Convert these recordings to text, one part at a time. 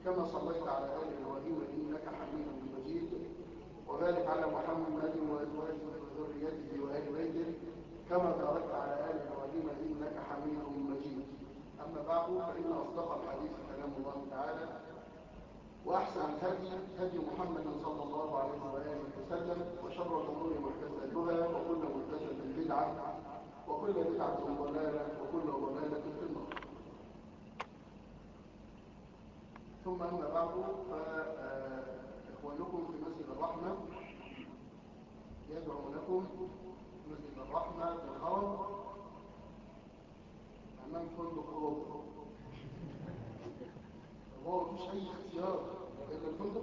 كما صليت على آل إبراهيم إنك حميد مجيد وبارك على محمد وأزواجه وذريته وآل بيته كما باركت على آل إبراهيم إنك حميد مجيد أما بعد فإن أصدق الحديث كلام الله تعالى وأحسن الهدي هدي محمد صلى الله عليه وآله وسلم وشر الأمور محدثاتها وكل محدثة بدعة وكل بدعة ضلالة وكل ضلالة في النار ثم أما بعد فإخوانكم في مسجد الرحمة يدعو لكم مسجد الرحمة في الهرم أمام فندق أوروبا هو مفيش أي اختيار إلا الفندق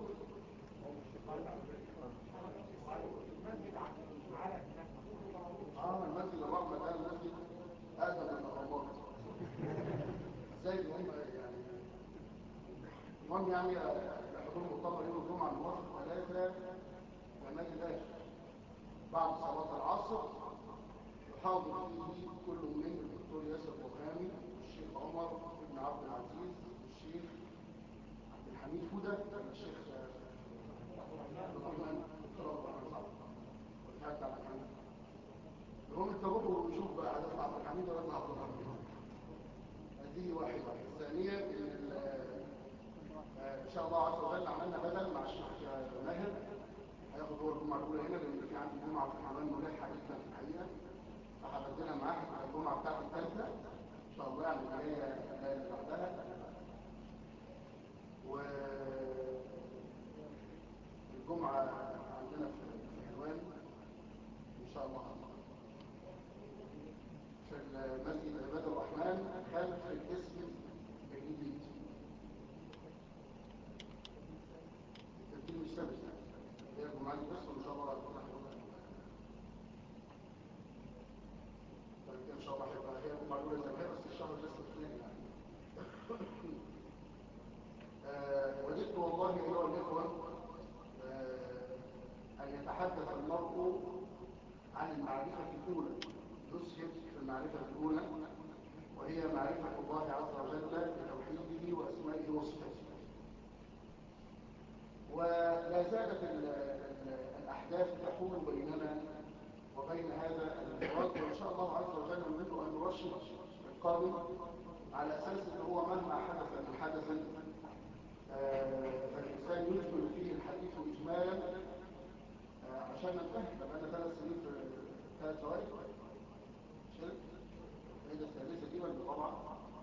آه المسجد الرحمة ده المسجد أقدم من الأهرامات ازاي هم يعني المهم يعني حضور مؤتمر يوم الجمعة الموافق ثلاثة جمال الله بعد صلاة العصر يحاضر فيه كل من الدكتور ياسر برهامي الشيخ عمر بن عبد العزيز الشيخ عبد الحميد فودة الشيخ الرحمن والحاج عبد الحميد المهم التوقع ونشوف بقى عدد عبد الحميد ولا عبد الرحمن هذه واحدة الثانية ان شاء الله عز وجل عملنا بدل مع الشيخ ماهر هياخد هو الجمعة الأولى هنا لأن في عندي جمعة في الحمام ملحة جدا في الحقيقة فهبدلها معاه على الجمعة بتاعت الثالثة إن شاء الله يعني اللي هي اللي بعدها و الجمعة عندنا في حلوان إن شاء الله في المسجد عباد الرحمن خلف الاسم الجديد الترتيب مش ثابت هي الجمعة دي بس وإن شاء الله ان شاء الله هيبقى هي معلومه زكاه بس الشهر لسه اثنين يعني آه وجدت والله ايها الاخوه آه ان يتحدث المرء عن المعرفه الاولى يسهد في المعرفه الاولى وهي معرفه الله عز وجل بتوحيده واسمائه وصفاته ولا زالت الاحداث تحول بيننا وبين هذا المراد وإن شاء الله عز وجل نريد أن نرشد القادم على أساس أن هو مهما حدث من حدث فالإنسان يجمل فيه الحديث إجمالا عشان ننتهي بقى ثلاث سنين في ثلاث ثواني شرك العيدة الثالثة دي ولا طبعا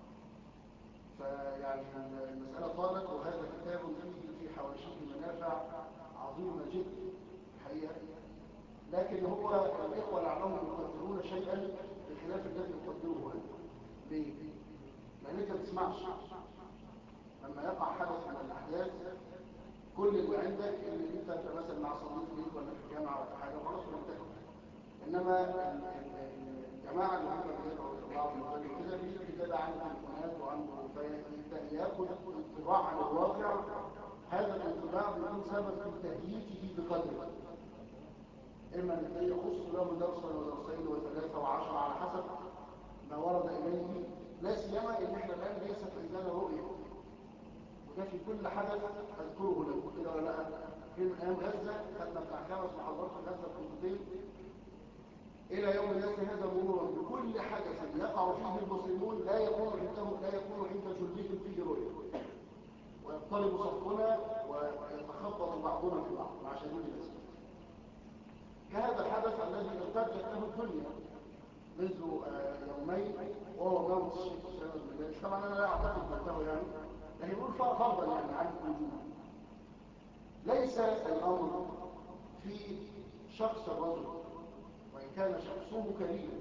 فيعني المسألة طالت وهذا كتاب فيه في حواشيه منافع عظيمة جدا الحقيقة لكن هو الإخوة لعلهم يقدرون شيئا بخلاف الذي يقدره هذا ليه؟ لأن أنت ما تسمعش لما يقع حدث من الأحداث كل اللي عندك اللي انت مثلا مع صديق ليك ولا في الجامعة ولا حاجة خلاص وانتهى إنما الجماعة اللي هم بيدعوا الله عز وجل كده بيجي كده عنده تليفونات وعنده فيبدأ ياخد انطباع عن الواقع هذا الانطباع بيكون سبب في تهيئته بقدره إما أن يخص له درسا ودرسين وثلاثة وعشرة على حسب ما ورد إليه لا سيما إن إحنا الآن ليس في إذان رؤية وده في كل حدث أذكره لكم كده ولا لا في أيام غزة خدنا بتاع خمس محاضرات في غزة كنتين إلى يوم الناس هذا مرورا بكل حدث يقع فيه المسلمون لا يكون عندهم لا يكون عند جلدهم فيه رؤية ويضطرب صفنا ويتخبط بعضنا في بعض مع شديد الأسف كهذا الحدث الذي ارتجت له الدنيا منذ يومين وهو موت الشيخ سلام المدارس طبعا انا لا اعتقد موته يعني لكن يقول فرضا يعني عن الوجود ليس الامر في شخص الرجل وان كان شخصه كريما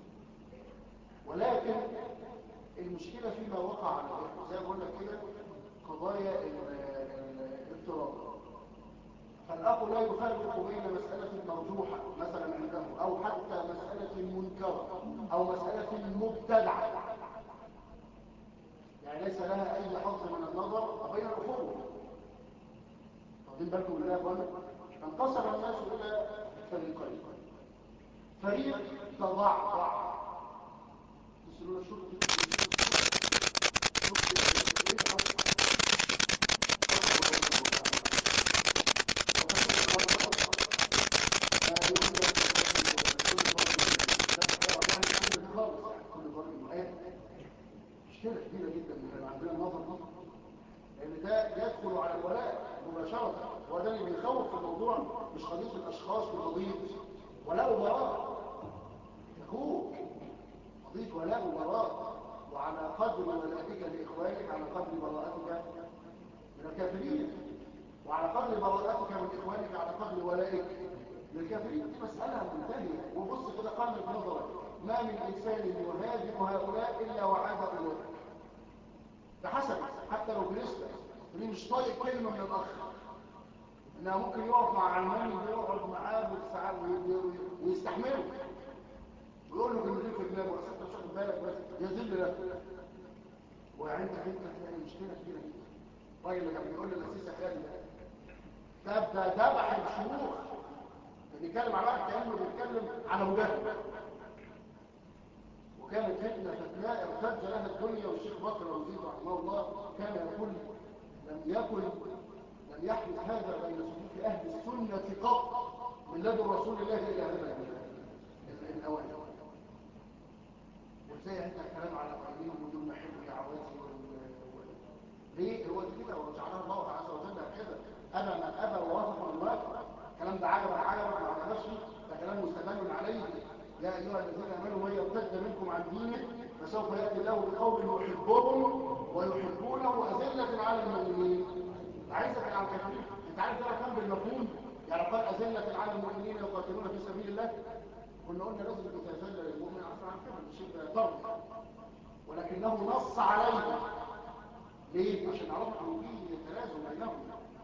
ولكن المشكله فيما وقع على زي ما قلنا كده قضايا الاضطراب فالأخ لا يفرق بين مسألة مرجوحة مثلا عنده أو حتى مسألة منكرة أو مسألة مبتدعة يعني ليس لها أي حظ من النظر وبين الأخوة واخدين بالكم من ده انقسم الناس إلى فريقين فريق تضعضع تسألون شرطة يدخل على الولاء مباشرة وده اللي بيخوف في الموضوع مش قضية الأشخاص بقضية ولاء وبراء أخوك قضية ولاء وبراء وعلى قدر ولائك لإخوانك على قدر براءتك من الكافرين وعلى قدر براءتك من إخوانك على قدر ولائك للكافرين دي مسألة منتهية وبص كده قامت نظرك ما من إنسان يهاجم هؤلاء إلا وعاد أولئك بحسب حتى لو بنسبة اللي مش طايق كلمة من الأخ إنها ممكن يقف مع علماني ويقعد معاه بالساعات ويستحمله ويقول له كلمتين في دماغه بس انت مش واخد بالك بس يذل لك وعندك انت تلاقي مشكله كبيره جدا الراجل اللي كان بيقول للاسيس خالد ده ده ذبح الشيوخ بيتكلم على واحد كانه بيتكلم على ابو جهل وكانت فتنه فتناء ارتد لها الدنيا والشيخ بكر وزيد رحمه الله كان يقول لم يكن لم يحدث هذا بين صفوف اهل السنه قط من لدن رسول الله الى هذا الاوان وازاي انت الكلام على قائلين ودول محب دعواتي ليه هو دي كده وجعلها الله عز وجل كده ابى من ابى ووافق من وافق الكلام ده عجبك عجبك ما عجبكش ده كلام مستدل عليه يا ايها الذين امنوا من يرتد منكم عن دينه فسوف ياتي الله بقوم يحبهم ويحبونه اذله على المؤمنين عايزك على الكافرين انت عارف ده كان بالمفهوم يعني قال اذله على المؤمنين يقاتلون في سبيل الله كنا قلنا لازم يتذلل المؤمن عشان عن كده شيء ضرب ولكنه نص عليه ليه؟ عشان نعرف ان في تلازم بينهم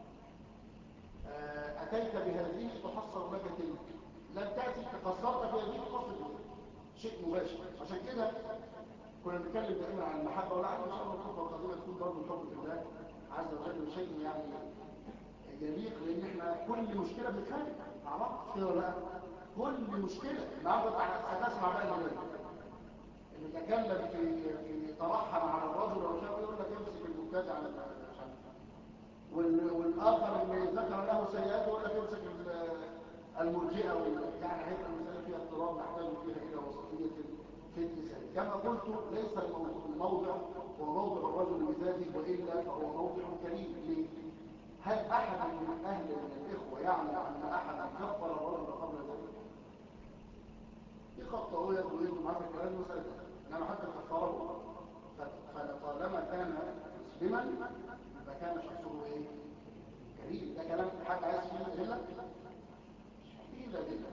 اتيت بهذه تحصل لك تلك لم تاتي تقصرت في هذه تقصر شيء مباشر عشان كده كنا بنتكلم دائما عن المحبه ولعل ان شاء الله الخطبه القادمه تكون برضه الحب في الله عز وجل شيء يعني يليق لان احنا كل مشكله بنتكلم مع بعض كده ولا لا؟ كل مشكلة النهارده هتسمع بقى الموضوع اللي تكلم في في ترحم على الرجل او شيء يقول لك امسك المبتدع على الشمس والاخر اللي ذكر له سيئات يقول لك امسك المرجئه يعني هيبقى المساله فيها اضطراب نحتاج فيها الى وسطيه في التسال كما قلت ليس الموضع هو موضع الرجل بذاته والا فهو موضع كريم ليه؟ هل احد من اهل من الاخوه يعلم ان احدا كفر الرجل قبل ذلك؟ في خط هو يقول معاك الكلام مسألة إنما حتى كفره فطالما كان مسلما فكان شخصه إيه؟ كريم ده كلام حد عايز فيه إلا فيه إلا دلة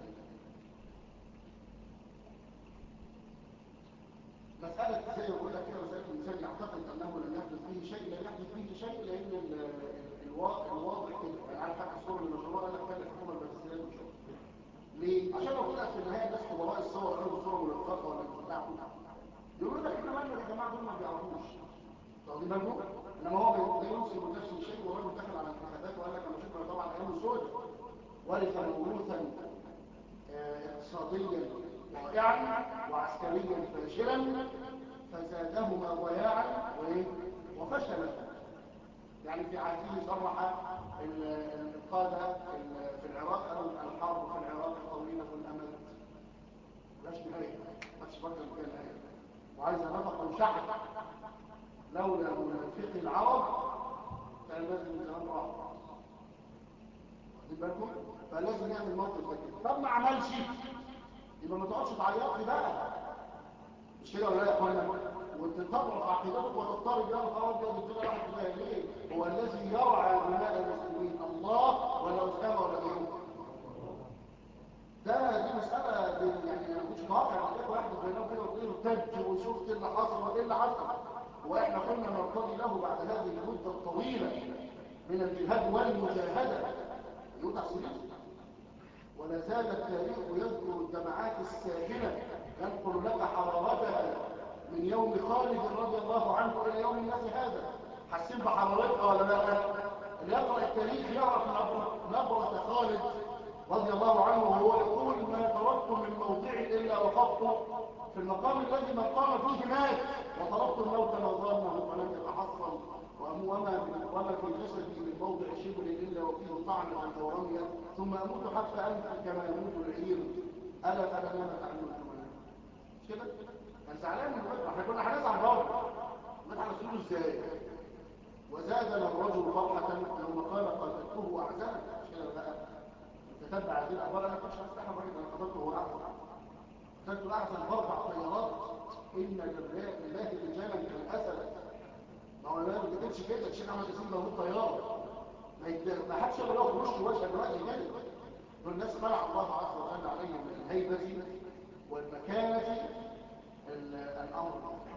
مسألة زي ما بقول لك كده مسألة الإنسان يعتقد أنه لم يحدث فيه شيء لم يحدث فيه شيء لأن الواضح كده يعني عارف حتى الصورة المشروع قال لك كان الحكومة البلديات والشغل ليه؟ عشان لو طلعت في النهايه الناس خبراء الصور قالوا صوره ملفقه ولا بتاع يقولوا لك احنا مالنا يا جماعه دول ما بيعرفوش واخدين بالكم؟ انما هو بينصب لنفسه شيء والراجل دخل على الانتخابات وقال لك انا شفنا طبعا ايام السود ورث موروثا اقتصاديا رائعا وعسكريا فاشلا فزادهما ضياعا وايه؟ وفشلا يعني في عهده صرح القادة في العراق قالوا الحرب في العراق طويلة الأمد ملاش نهاية مش برضه كان نهاية وعايزة نفق وشعب لولا منافق العرب كان لازم الزمان راح واخدين بالكم فلازم يعمل موقف ده كده طب ما عملش يبقى ما تقعدش تعيط لي بقى مش كده ولا لا يا اخوانا وتتطرف عقيدتك وتضطرب يا نهار ابيض الدنيا راحت فيها ليه؟ هو الذي يرعى دماء المسلمين الله ولا اسامه ولا غيره؟ ده دي مساله دي يعني انا مش متوقع ان واحد بينهم كده وتقول ارتد وشفت اللي حصل وايه اللي حصل واحنا كنا نرتضي له بعد هذه المده الطويله من الجهاد والمجاهده يوضع سنين ولا زال التاريخ يذكر الجماعات الساخنه ينقل لك حرارتها من يوم خالد رضي الله عنه الى يوم الناس هذا حاسين بحرارتها ولا لا اللي يقرا التاريخ يعرف نبره خالد رضي الله عنه وهو يقول ما تركت من موضع الا وقفت في المقام الذي من قام فيه مات وطلبت الموت ما ظنه فلم يتحصل وما وما في جسدي من موضع شبر الا وفيه طعنه ورميه ثم اموت حتى انفل كما يموت العير الا فلا نام تعلمت مش كده كان زعلان من الوضع احنا كنا هنزعل برضه الوضع على سوره ازاي وزادنا الرجل فرحة يوم قال قتلته أعزانا مش كده بقى تتبع هذه الأخبار أنا كنتش هستحى الراجل أنا قتلته هو أعزل قتلته أعزل بربع طيارات إن لله رجالا كالأسد ما هو ما بتكتبش كده الشيخ أحمد ياسين ده هو طيارة ما حدش يقدر ياخد وشه وجه دلوقتي كده دول الناس خلع الله عز وجل عليهم من الهيبة والمكانة الأمر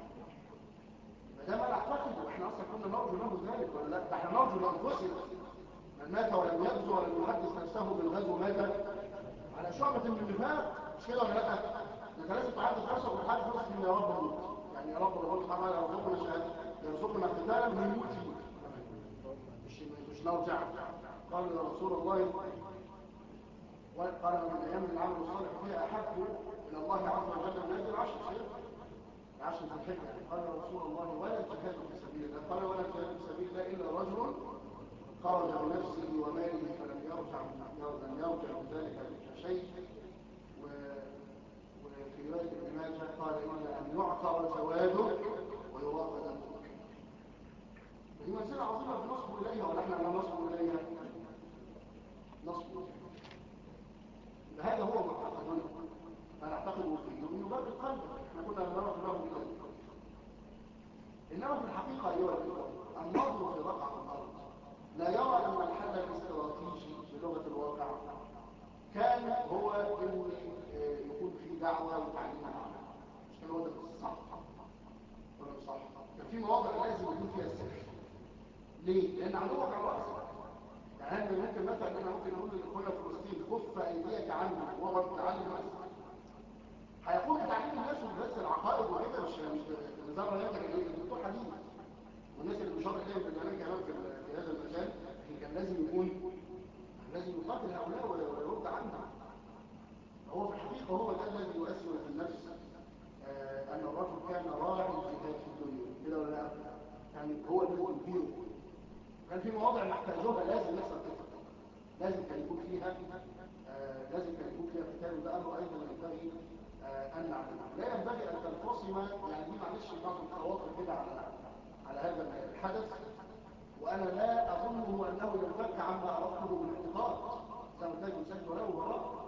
ده ما نعتقد واحنا اصلا كنا نرجو له ذلك ولا لا ده احنا نرجو لانفسنا من مات ولم يغزو ولم يحدث نفسه بالغزو مات على شعبة من النفاق مش كده ولا لا انت لازم تحدث نفسك وتحدث نفسك يا رب موت يعني يا رب ربنا سبحانه وتعالى يرزقنا شهاده يرزقنا قتالا ونموت فيه مش مش نرجع قال يا رسول الله قال من ايام العمل الصالح فيها احب الى الله عز وجل من هذه العشر شيء عشر ذي الحجة قال رسول الله ولا الجهاد في سبيل الله قال ولا الجهاد في سبيل الله إلا رجل خرج بنفسه وماله فلم يرجع لم يرجع بذلك شيء وفي رواية ابن ماجه قال إلا أن يعثر سواده ويراق دمه هي منزلة عظيمة بنصب إليها ونحن لا نصب إليها نصب هذا هو معتقدنا ما نعتقده فيه من باب القلب احنا كنا نرى له بذلك انما في الحقيقه ايها الاخوه الناظر في رقعه الارض لا يرى ان الحل الاستراتيجي بلغه الواقع كان هو ان يكون في دعوه وتعليم العالم مش كان هو ده صح ولا مش صح كان في مواضع لازم يكون فيها السر ليه؟ لان عدوك على راسك يعني انا ممكن مثلا انا ممكن اقول لاخويا في فلسطين كف ايديك عنه وهو بتعلم الناس هيقوم بتعليم الناس بس العقائد وكده مش مش نظام ينتج ايه الدكتور حديث والناس اللي بيشرح لهم بالبرنامج كمان في في هذا المجال كان لازم يكون لازم يقاتل هؤلاء ويرد عنهم هو في الحقيقه هو ده الذي يؤثر في النفس آه ان الرجل كان راعي الجهاد في الدنيا كده ولا لا كان هو اللي يديره كان في مواضع محتاجوها لازم يحصل كده لازم كان يكون فيها آه لازم كان يكون فيها قتال وده امر ايضا ينبغي أن نعلمه لا ينبغي أن تنفصم يعني دي معلش بعض الخواطر كده على على هذا الحدث وأنا لا أظنه أنه ينفك عما أردته من اعتقاد زي ما قلت مسجل ولا وراء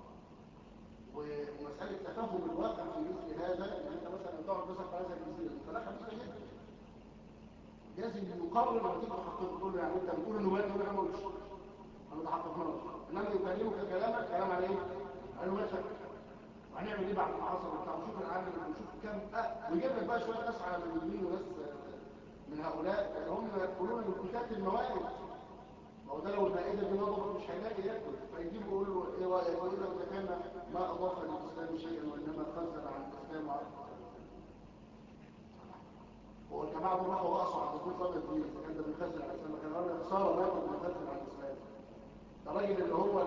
ومسألة تفهم الواقع في مثل هذا يعني أنت مثلا تقعد مثلا في هذا الجزيرة فلا خمسة جدا لازم يقرر لما تيجي تحقق تقول له يعني أنت بتقول إنه مات ولا ما قلتش أنا ما تحققناش إنما يكلمك كلامك كلام على إيه؟ قال له ماشي هنعمل ايه بعد ما حصل وبتاع نشوف العالم ونشوف كام اه ويجيب لك بقى شويه ناس على المسلمين وناس من هؤلاء هم يقولون ان كتاب الموائد ما هو ده لو المائده دي نضبط مش هيلاقي ياكل فيجيب يقول له ايه رايك يقول له اذا كان ما اضاف للاسلام شيئا وانما خزن عن الاسلام هو الجماعه دول راحوا راسوا عند كل صلاه الدين اذا كان ده بيخزن على الاسلام كان راجل خساره ما يكون بيخزن على الاسلام ده راجل اللي هو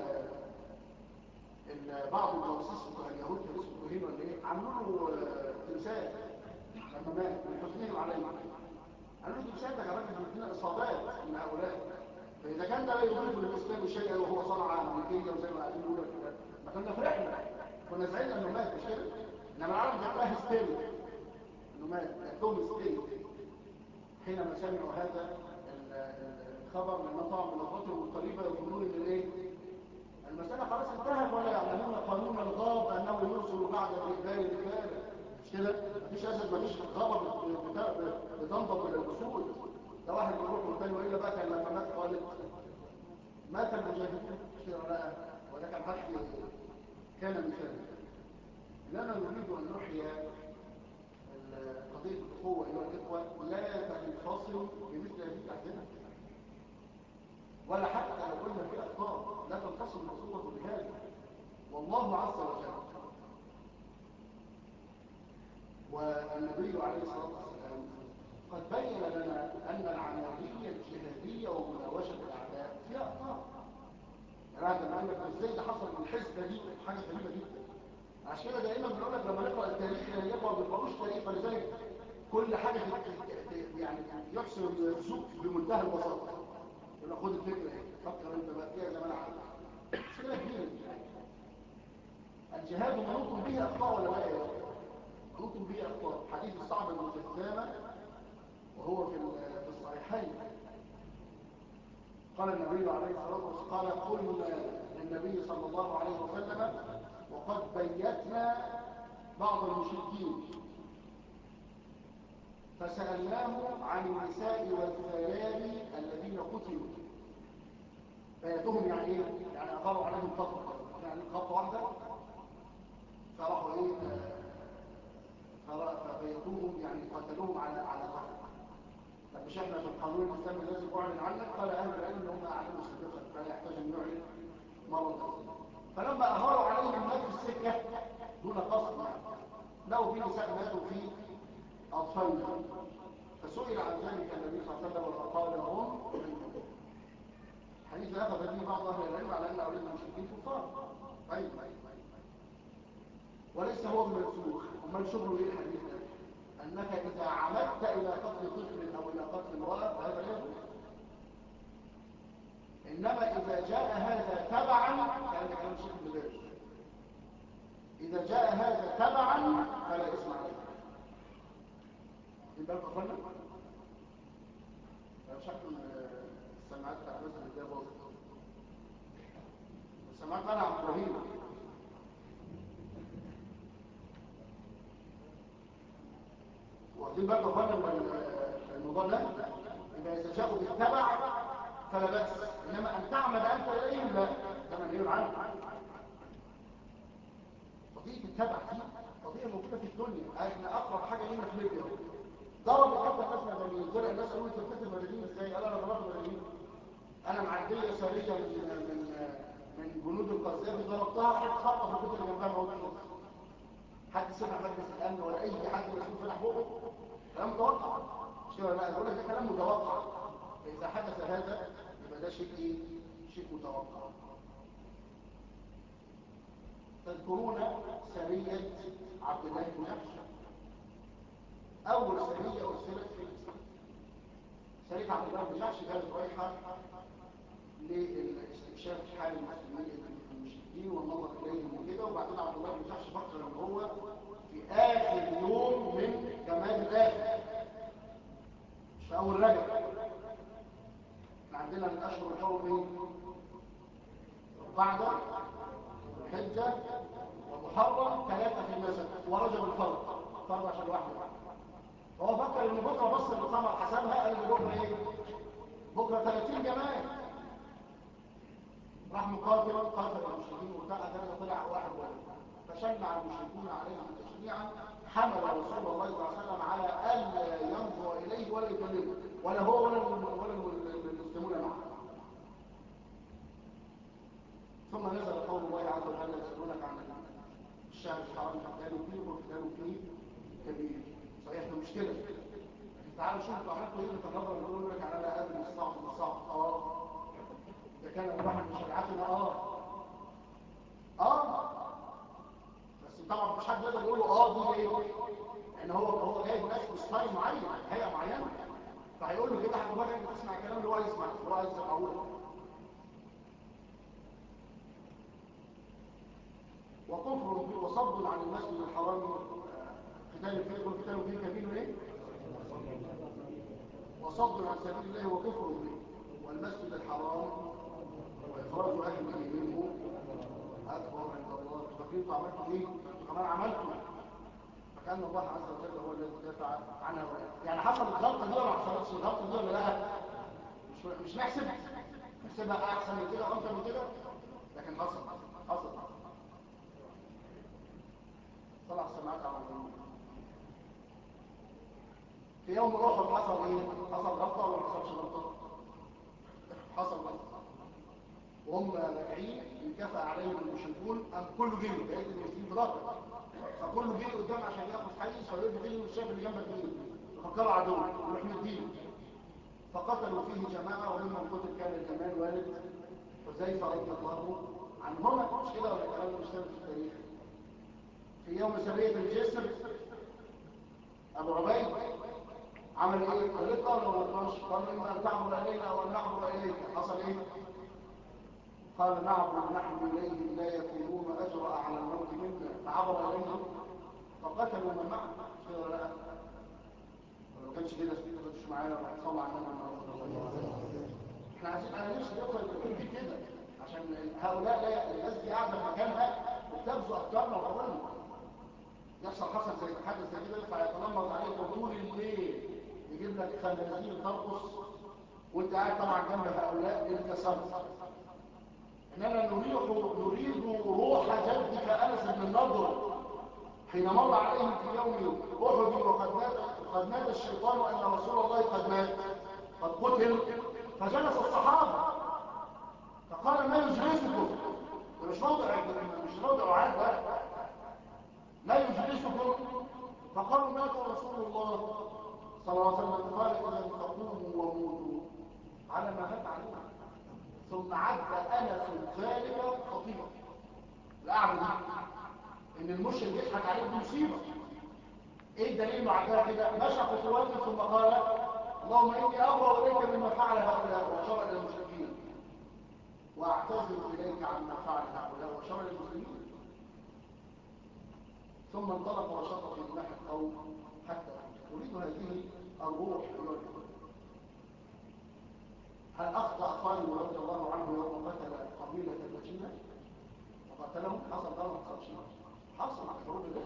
بعض الجواسيس بتوع اليهود كان اسمه ابراهيم ولا ايه عملوا له تمثال لما مات من حزنهم عليه عملوا له تمثال ده كمان بيدينا اصابات من هؤلاء فاذا كان ده لا يضيف للاسلام شيئا وهو صنعه امريكيه وزي ما قاعدين يقولوا كده ما كنا فرحنا كنا زعلنا انه مات مش كده انما العالم كان لها هستيريا انه مات لهم هستيريا حينما سمعوا هذا الخبر من مطعم من اخواتهم القريبه يقولون ان الايه المسألة خلاص انتهت ولا يعلمون قانون الغاب أنه يرسل بعد الإقبال الإقبال مش كده؟ مفيش أسد مفيش غابة بتنضب إلى الأصول ده واحد يروح والتاني وإلا بقى كان لما مات قالت مات المجاهدون مش كده ولا لا؟ وده كان حد كان مثالا إننا نريد أن نحيا قضية الأخوة أيها الإخوة لا تنفصل بمثل هذه الأحزمة ولا حتى لو قلنا في أخطاء لا تنتصر الأخوة بهذا والله عز وجل والنبي عليه الصلاة والسلام قد بين لنا أن العملية الجهادية ومناوشة الأعداء فيها أخطاء يعني لما قال لك ازاي ده حصل في الحزبة دي حاجة غريبة جدا عشان كده دايما بنقول لك لما نقرأ التاريخ يعني يقرأ ما بيقرأوش تاريخ فلذلك كل حاجة يعني يحسن الزوج بمنتهى البساطة يقول خد الفكرة ايه فكر انت بقى فيها زمان عارف مشكلة كبيرة الجهاد منوط به أخطاء ولا لا منوط به أخطاء حديث الصعب بن جثامة وهو في في الصحيحين قال النبي عليه الصلاة والسلام قال قلنا للنبي صلى الله عليه وسلم وقد بيتنا بعض المشركين فسألناه عن النساء والذياب الذين قتلوا بيتهم يعني ايه؟ يعني أقروا عليهم خطوة يعني خطوة واحدة فراحوا ايه فبيتوهم يعني قتلوهم على على ظهر طب مش احنا في القانون الاسلامي لازم اعلن عنك قال اهل العلم ان هم اعلنوا سابقا فلا يحتاج ان يعلن مره فلما اهاروا عليهم الناس في السكه دون قصد يعني لقوا في نساء ماتوا في اطفالهم فسئل عن ذلك النبي صلى الله عليه وسلم فقال هم حديث اخذ به بعض اهل العلم على ان اولاد المشركين كفار ايوه وليس هو المنسوخ امال شغله ايه الحديث ده انك اذا عمدت الى قتل طفل او الى قتل امراه فهذا لا يجوز انما اذا جاء هذا تبعا كان كلام الشيخ ابن باز اذا جاء هذا تبعا فلا اسم عليه يبقى قفلنا شكل السماعات بتاعت مثلا ده باظت السماعات انا عبد الرحيم واخدين بالكم فانا من الموضوع ده يبقى اذا جاءوا بالتبع فلا باس انما ان تعمد انت اليهم لا ده منهي عنه قضيه التبع دي قضيه موجوده في الدنيا احنا اقرب حاجه لينا في ليبيا ضرب حتى الناس مدنيين طلع الناس قالوا انت بتقتل مدنيين ازاي قال انا ضربت مدنيين انا معديه سريه من من من جنود القذافي ضربتها حتى خطه في الكتل اللي جنبها موجوده حد سمع مجلس الامن ولا اي حد مسؤول فتح بقه كلام متوقع مش كده لا بقول لك ده كلام متوقع فاذا حدث هذا يبقى ده شيء ايه شيء متوقع تذكرون سريه عبد الله بن جحش اول سريه ارسلت في الاسلام سريه عبد الله بن جحش كانت رايحه لاستكشاف حال المسلمين المشركين والنظر اليهم وكده وبعدين عبد الله بن جحش فكر ان هو في اخر يوم من جماد الاخر مش في اول رجب احنا عندنا الاشهر الحرم بعد الحجه ومحرم ثلاثه في المسجد ورجب الفرد فرد عشان واحد هو فكر ان بكره بص القمر حسبها قال ان بكره ايه بكره 30 جماد راح مقاتل قاتل المشركين وبتاع ثلاثه طلع واحد واحد فشنع المشركون عليه تشنيعا حمل رسول الله صلى الله عليه وسلم على الا ينظر اليه ولا يكلمه ولا هو ولا ولا المسلمون معه ثم نزل قول الله عز وجل يسالونك عن الشهر الحرام قتال فيه وقتال فيه كبير صحيح ده مشكله تعالوا شوفوا انتوا عملتوا ايه بتنظر يقولوا لك على لا ادري الصعب الصعب اه ده كان الواحد من شريعتنا اه اه بس طبعا مفيش حد يقدر يقول له اه دي ايه لان هو هو جايب ناس بستايل معين هيئه معينه فهيقول له كده هتبقى انت تسمع الكلام اللي هو عايز يسمعه اللي هو عايز يسمعه وكفر وصد عن المسجد الحرام قتال فيه والقتال فيه كبير ايه وصد عن سبيل الله وكفر به والمسجد الحرام واخراج اهله منه اكبر عند الله فكنتوا عملتوا ايه كمان عملتوا فكان الله عز وجل هو الذي دافع عنها يعني حصل الغلطه دي ولا ما حصلتش الغلطه دي ولا لا مش مش نحسب نحسبها احسن من كده وانت من كده لكن حصل حصل طلع السماعات على الجنوب في يوم اخر حصل ايه حصل غلطه ولا ما حصلش غلطه حصل غلطه وهم راجعين انكفى عليهم المشركون ام كله جري بقيت المسلمين في ظهر فكله جري قدام عشان ياخد حيز فيقول فين الشاف اللي جنبك مين ففكروا عدو يروح مدينه فقتلوا فيه جماعه ومنهم قتل كان الجمال والد حذيفه رضي الله عنهما مش كده ولا كلام مش ثابت في التاريخ في يوم سريه الجسر ابو عبيد عمل ايه قال لك قال ولا قالش قال اما ان تعبر الينا او ان نعبر اليك حصل ايه قال نعبر نحن اليه لا يكونون اجرا على الموت منا فعبر اليهم فقتلوا من معه ولا لا لو كانش كده ما كنتش معايا ولا هتصلى على النبي احنا عايزين انا نفسي يوصل يكون في كده عشان هؤلاء لا الناس دي قاعده في مكانها وبتبذوا افكارنا وقواننا يحصل حصل زي حدث زي كده ينفع يتنمر عليك طول الليل يجيب لك خنازير ترقص وانت قاعد طبعا جنب هؤلاء انكسرت اننا نريد نريد روح جدك انس بن النضر حين مر عليهم في يوم احد وقد مات قد مات الشيطان ان رسول الله قد مات قد قتل فجلس الصحابه فقال ما يجلسكم ده مش موضع مش موضع عاد ده ما يجلسكم فقالوا مات رسول الله صلى الله عليه وسلم قال اذا فقوموا وموتوا على ما مات عليه ثم عد انس ذلك خطيبا القعده دي ان المشرك يضحك عليه بمصيبه ايه الدليل مع كده مشى خطوات ثم قال اللهم اني ابرا اليك مما فعل هؤلاء وشر الى المشركين واعتذر اليك عما فعل هؤلاء وشر المسلمين ثم انطلق وشط في جناح القوم حتى اريد هذه الروح هل اخطا خالد رضي الله عنه يوم قتل قبيله المدينه وقتلهم حصل ضرب حصل شيء حصل على الحروب اللي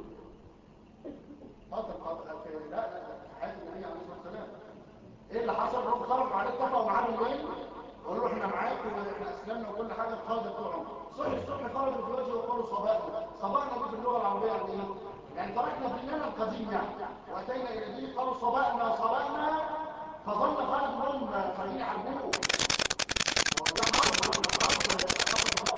قتل قتل لا لا في حياه النبي عليه الصلاه والسلام ايه اللي حصل هم خرجوا عليه اتفقوا معاه بالليل وقالوا له احنا معاك واحنا اسلمنا وكل حاجه القاده بتوعهم صحي الصبح خرجوا في وجهه وقالوا صباحنا صباحنا دي في اللغه العربيه يعني ايه؟ يعني تركنا ديننا القديم يعني واتينا الى دين قالوا صباحنا صباحنا فظل خالد هم خليل يحبوه وده حرب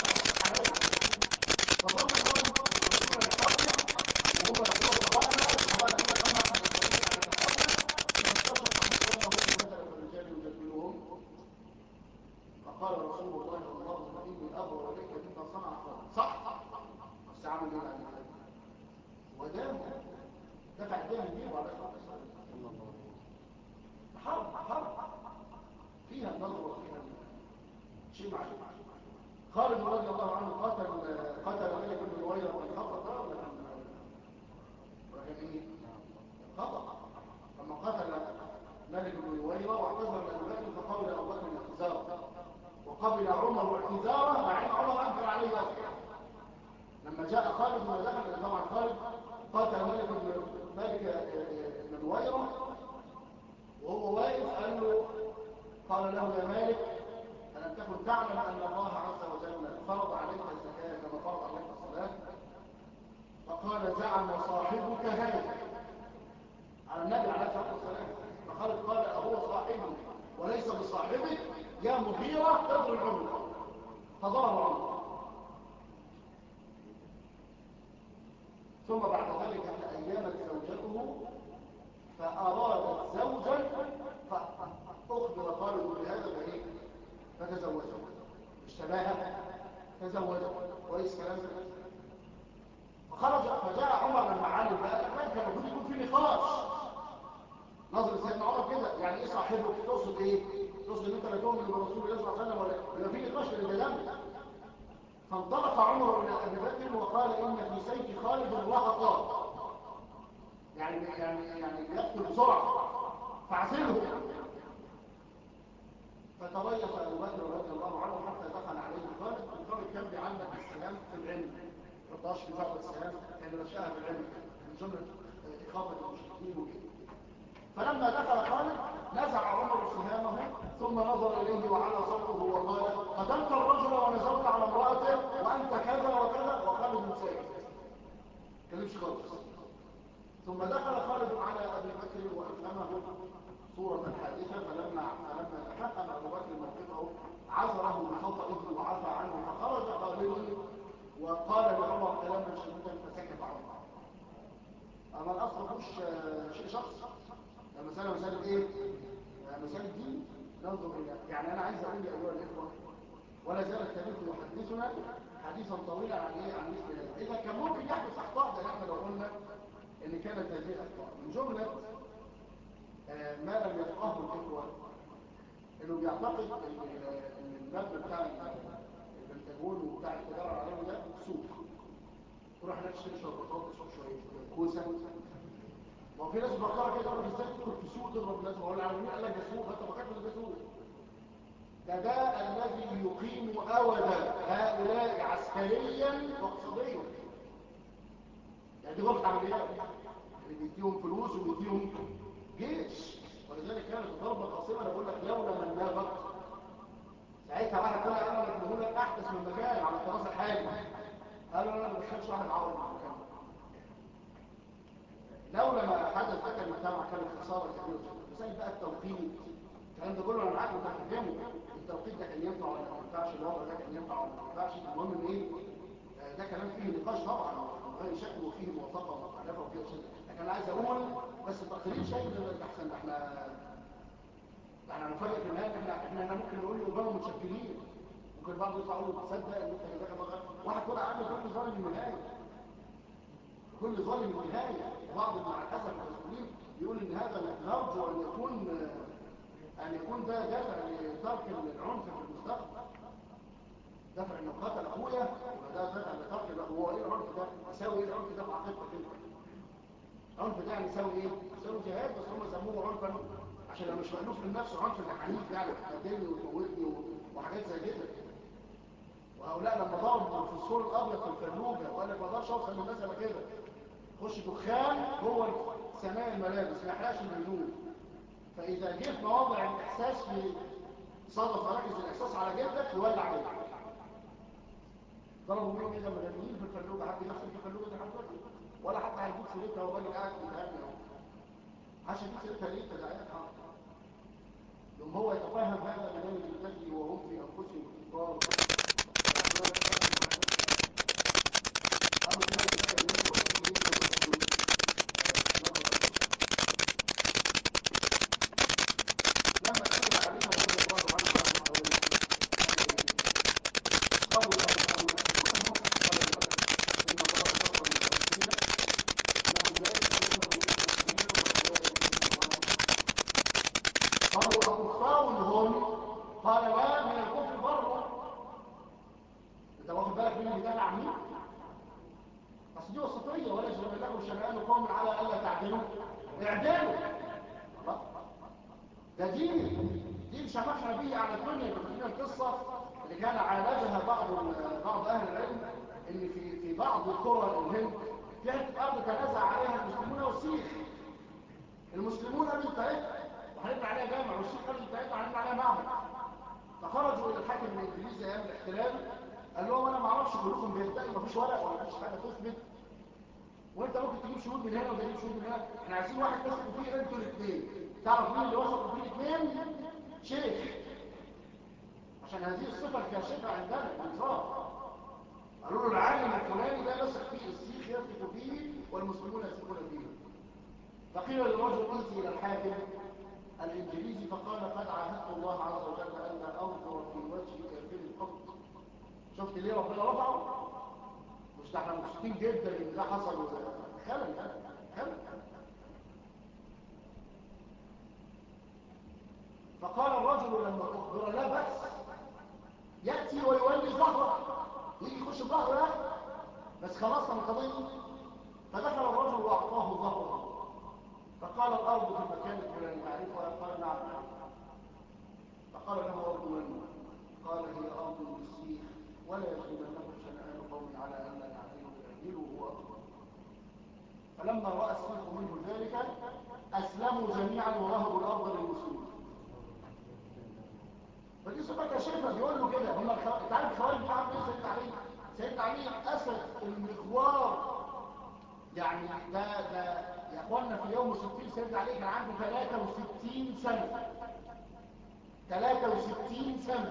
فقال رسول الله اللهم اني ابرا اليك مما صنع خالد صح بس عمل ايه بعد كده ودام دفع الدم بيه وعلى حرب حرب فيها النظر وفيها شيء معلوم خالد رضي الله عنه قتل قتل ملك بن نوير من خطأ ولا كان وكان ايه خطأ لما قتل ملك بن نوير واعتذر لابو بكر فقبل ابو بكر الاعتذار وقبل عمر اعتذاره مع ان عمر انكر عليه ذلك لما جاء خالد ودخل طبعا خالد قاتل ملك بن ملك بن نويره وهو واقف قال له قال له يا مالك ألم تكن تعلم أن الله عز وجل فرض عليك الزكاة كما فرض عليك الصلاة فقال زعم صاحبك هذا على النبي عليه الصلاة والسلام فقال قال أهو صاحبك وليس بصاحبك يا مغيرة اضرب عنق فضرب عنق ثم بعد ذلك تأيمت زوجته فأرادت زوجا فأخبر خالد بهذا فإيه فتزوجه اشتباها تزوجه كويس كلام فخرج فجاء عمر لما علم بقى كان كان المفروض يكون في نقاش نظر سيدنا عمر كده يعني ايه صاحبه تقصد ايه تقصد ان انت لا تؤمن برسول الله صلى الله عليه وسلم ولا يبقى في نقاش لان ده فانطلق عمر الى ابي بكر وقال ان في سيف خالد رهقا يعني يعني يعني يقتل بسرعه فاعزله فتريث ابو بكر رضي الله عنه حتى دخل عليه خالد وخالد كان بيعلق السلام في العلم ما رضاش في بعض السلام كان رشاها في العلم من جمله اخافه المشركين وكده فلما دخل خالد نزع عمر سهامه ثم نظر اليه وعلى صوته وقال قتلت الرجل ونزلت على امراته وانت كذا وكذا وخالد ساكت كلمش خالص ثم دخل خالد على ابي بكر وافهمه صورة الحادثة فلما فلما تفهم أبو بكر موقفه عذره بخطئه وعفى عنه فخرج قابله وقال لعمر كلاما شديدا فسكت عمر أما الأصل مش شيء شخص ده مسألة مسألة إيه؟ مسألة دين ننظر إلى يعني أنا عايز أقول أيها الإخوة ولا زال التاريخ يحدثنا حديثا طويلا عن إيه؟ عن مثل هذا إذا كان ممكن يحدث أخطاء ده احنا لو قلنا إن كانت هذه أخطاء من جملة ما لم يفقهه الإخوة إنه بيعتقد إن المبنى بتاع البنتاجون وبتاع التجارة العالمي ده سوق تروح هناك تشتري شوية بطاطس وشوية كوسة ما في ناس بقرة كده يقول ازاي تدخل في سوق تضرب الناس ما هو العالمين قال لك ده سوق فانت فكرت ان ده سوق ده ده الذي يقيم اودا هؤلاء عسكريا واقتصاديا يعني دي غلطة عمليات اللي بيديهم فلوس وبيديهم جيش ولذلك كانت ضربة قصيرة انا بقول لك لولا من نافق ساعتها واحد طلع قال لك بقول لك احدث من مكان على التراث الحالي قالوا انا ما بدخلش واحد عربي في المكان لولا ما حدث ده كان المجتمع كانت خساره كبيره جدا مساله بقى التوقيت الكلام ده كله انا معاك وتفهمه التوقيت ده كان ينفع ولا ما ينفعش الوضع ده كان ينفع ولا ما ينفعش المهم ان ايه ده كلام فيه نقاش طبعا غير شكل وفيه موافقه ومخالفه وفيه اشياء لكن انا عايز اقول بس تقرير شيء ده احسن احنا احنا هنفرق في النهايه احنا احنا احنا ممكن نقول له بقى متشكلين ممكن بعض يطلع يقول تصدق ان انت جزاك الله خير واحد طلع عامل كل ظالم النهايه كل ظالم النهايه بعض مع الاسف المسؤولين يقول ان هذا نرجو ان يكون ان يكون ده دافع لترك العنف في المستقبل دافع انه قتل اخويا يبقى ده دافع لترك هو ايه العنف ده يساوي ايه العنف ده في عقيدتك انت عنف ده يعني يساوي ايه يساوي جهاد بس هم سموه عنفا عشان لو مش مألوف للنفس عنف الحنيف يعني تقتلني وتموتني وحاجات زي كده وهؤلاء لما ضربوا في السور الابيض في الفلوجه وقال لك ما اقدرش اوصل للناس الا كده خش دخان جوه سماء الملابس ما يحرقش الهدوم فاذا جه في مواضع الاحساس في صدف مراكز الاحساس على جلدك يولع عليك ضربوا بيهم اذا مغنيين في الفلوجه حد يغسل في الفلوجه دي حد ولا حتى هيجيب سيرتها والراجل قاعد بيتهنى اهو عشان دي سيرتها ليه تداعياتها يوم هو يتفهم هذا بجانب التجري وهم في انفسهم كفار احنا عايزين واحد تثقوا فيه انتوا الاثنين تعرف مين اللي وثقوا فيه الاثنين شيخ عشان هذه الصفه الكاشفه عندنا الانصاف قالوا له العالم الفلاني ده يثق فيه الشيخ يثق فيه والمسلمون يثقون فيه فقيل للرجل ائتي الى الحاكم الانجليزي فقال قد عاهدت الله عز وجل ان انظر في وجه كافر القط شفت ليه ربنا رفعه مش ده احنا مبسوطين جدا ان ده حصل خلل خلل فقال الرجل لما أخبر لا بأس يأتي ويولي ظهره يجي يخش الظهر ده بس خلصنا من القضية فدخل الرجل وأعطاه ظهره فقال الأرض في المكان الفلاني معرفها قال نعم فقال له أرض من قال هي أرض بالسيخ ولا يجرمنكم شنآن قوم على أن لا يعدلوا يعدلوا هو أكبر فلما رأى السيخ منه ذلك أسلموا جميعا ورهبوا الأرض للمسلمين فدي صفه كاشفه بيقول له كده هم الخ... انت عارف الخوارج بتاعهم ايه سيدنا علي سيدنا علي اسد المغوار يعني ده ده يا اخوانا في يوم 60 سيدنا علي كان عنده 63 سنه 63 سنه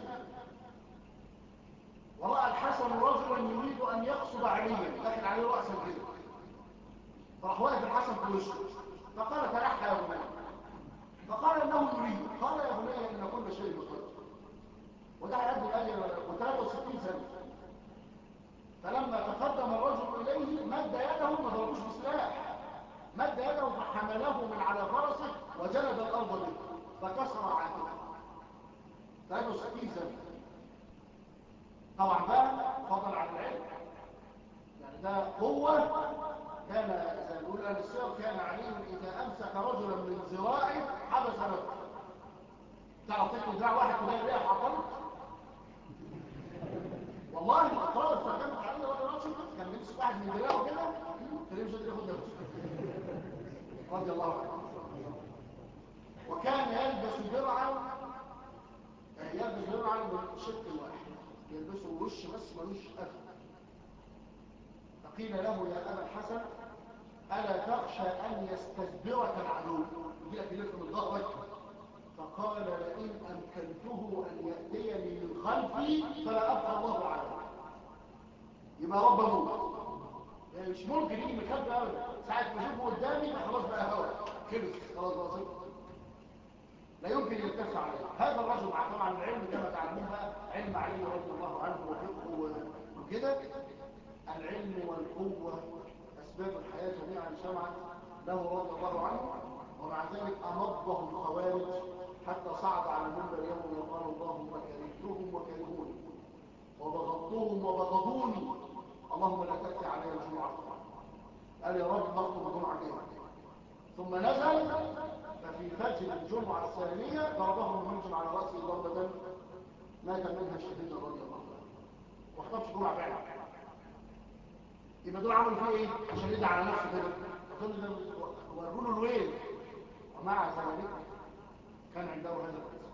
وراى الحسن رجلا يريد ان يقصد عليا لكن عليه راسا كده فراح واقف الحسن في وشه فقال تنحى يا بني فقال انه يريد قال يا بني ان كل شيء بخير وده هيأدي الآية و63 سنة فلما تقدم الرجل إليه مد يده ما ضربوش بسلاح مد يده فحمله من على فرسه وجلد الأرض به فكسر عاتقه 63 سنة طبعا بقى فضل عن العلم يعني ده قوة كان زي ما بيقول اهل السير كان علي اذا امسك رجلا من ذراعه حبس نفسه تعرف تكتب ذراع واحد كده يلاقيها حطمت والله الاطراف استخدمت علي رضي الله عنه كان بيمسك واحد من دراعه كده كان مش قادر ياخد نفسه رضي الله عنه وكان يلبس درعا يلبس درعا من شق واحد يلبسه وش بس ملوش قفل فقيل له يا ابا الحسن الا تخشى ان يستدبرك العدو يجي لك يلف من ظهرك فقال لئن امكنته ان ياتيني من خلفي فلا ابقى الله عليه يبقى رب موت يعني مش ممكن يجي من خلفي ابدا ساعه ما اشوفه قدامي خلاص بقى هوا خلص خلاص بقى صفر لا يمكن يتسع عليه هذا الرجل مع طبعا العلم كما تعلمون بقى علم علي رضي الله عنه وفقه وكده العلم والقوة أسباب الحياة جميعا جمعت له رضي الله عنه ومع ذلك أمضه الخوارج حتى صعد على المنبر يوم وقال اللهم كرهتهم وكرهوني وبغضتهم وبغضوني اللهم لا تأتي علي الجمعة قال يا رب نخطب الجمعة كده ثم نزل ففي فجر الجمعة الثانية ضربه المنجم على رأسه ضربة مات منها الشهيد رضي الله عنه واختارش جمعة فعلا يبقى دول عملوا فيه ايه عشان يدعي على نفسه كده اظن ده وروا له الويل ومع ذلك كان عنده هذا الاسم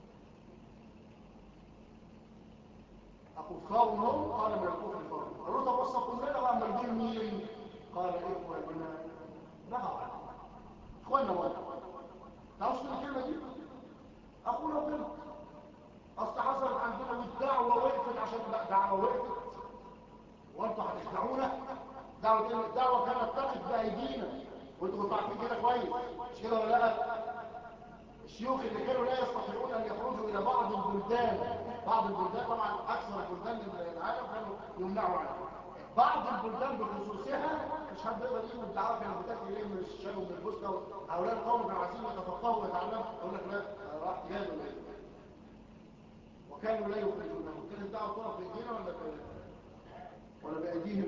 أكفارهم قال من الكفر فرق قالوا طب وصفوا لنا بقى مرجين مين قال إخواننا بغوا عليهم إخواننا وانا تعرفش من الكلمة دي أخونا وبنت أصل حصلت عندنا والدعوة وقفت عشان لا دعوة وقفت وانتوا هتخدعونا دعوة الدعوة كانت تقف بأيدينا وانتوا كنتوا عارفين كده كويس مش كده ولا لا الشيوخ اللي كانوا لا يستطيعون ان يخرجوا الى بعض البلدان بعض البلدان طبعا اكثر البلدان العالم كانوا يمنعوا عنها بعض البلدان بخصوصها مش حد يقدر يجيب الدعوه كانت بتاتي اليه من الشام ومن البوسنه هؤلاء القوم كانوا عايزين يتفقهوا ويتعلموا يقول لك لا راح جاد ولا ايه وكانوا لا يخرجونه كانت الدعوه تقف بايدينا ولا ولا بايديهم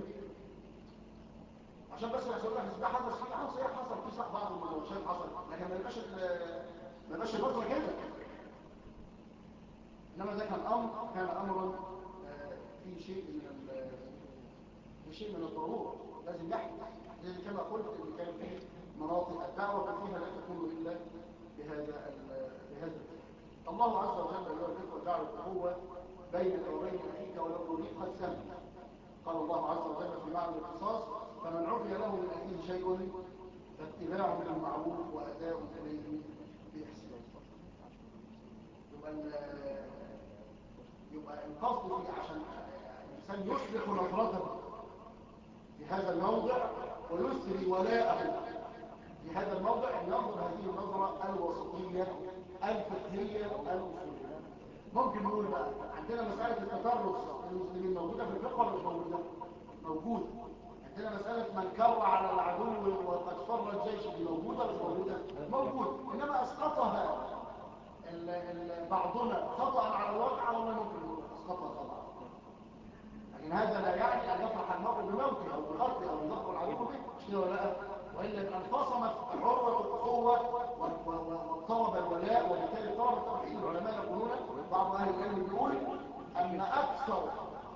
عشان بس يحصل لك ده حصل في حصل حصل في صح بعض المناوشات حصل لكن ما يبقاش ما يبقاش الفتره كده انما ده كان امر كان امرا في شيء من في شيء من الضروره لازم يحدث زي كما قلت ان كان في مناطق الدعوه فيها لا تكون الا بهذا بهذا الله عز وجل ايها الاخوه جعل القوه بينك وبين اخيك ولو اريد قد سمع قال الله عز وجل في معنى القصاص فمن عفي له من اخيه شيء فاتباع بالمعروف واداء اليه باحسان يبقى يبقى القصد فيه عشان الانسان يصلح نظرته في هذا الموضع ويسري ولاءه في هذا الموضع ان ينظر هذه النظره الوسطيه الفقهيه الاصوليه ممكن نقول بقى عندنا مساله التطرف المسلمين موجوده في الفقه ولا مش موجوده موجوده عندنا مسألة من كر على العدو وقد فر الجيش دي موجودة مش موجودة؟ موجود إنما أسقطها ال ال بعضنا خطأ على الواقع والله ممكن أسقطها خطأ لكن هذا لا يعني أن يفرح المرء بموته أو بقتله أو بظهر العدو به مش كده ولا لا؟ وإلا أن انفصمت عروة الأخوة واضطرب الولاء وبالتالي اضطرب التوحيد العلماء يقولون بعض أهل العلم يقول أن أكثر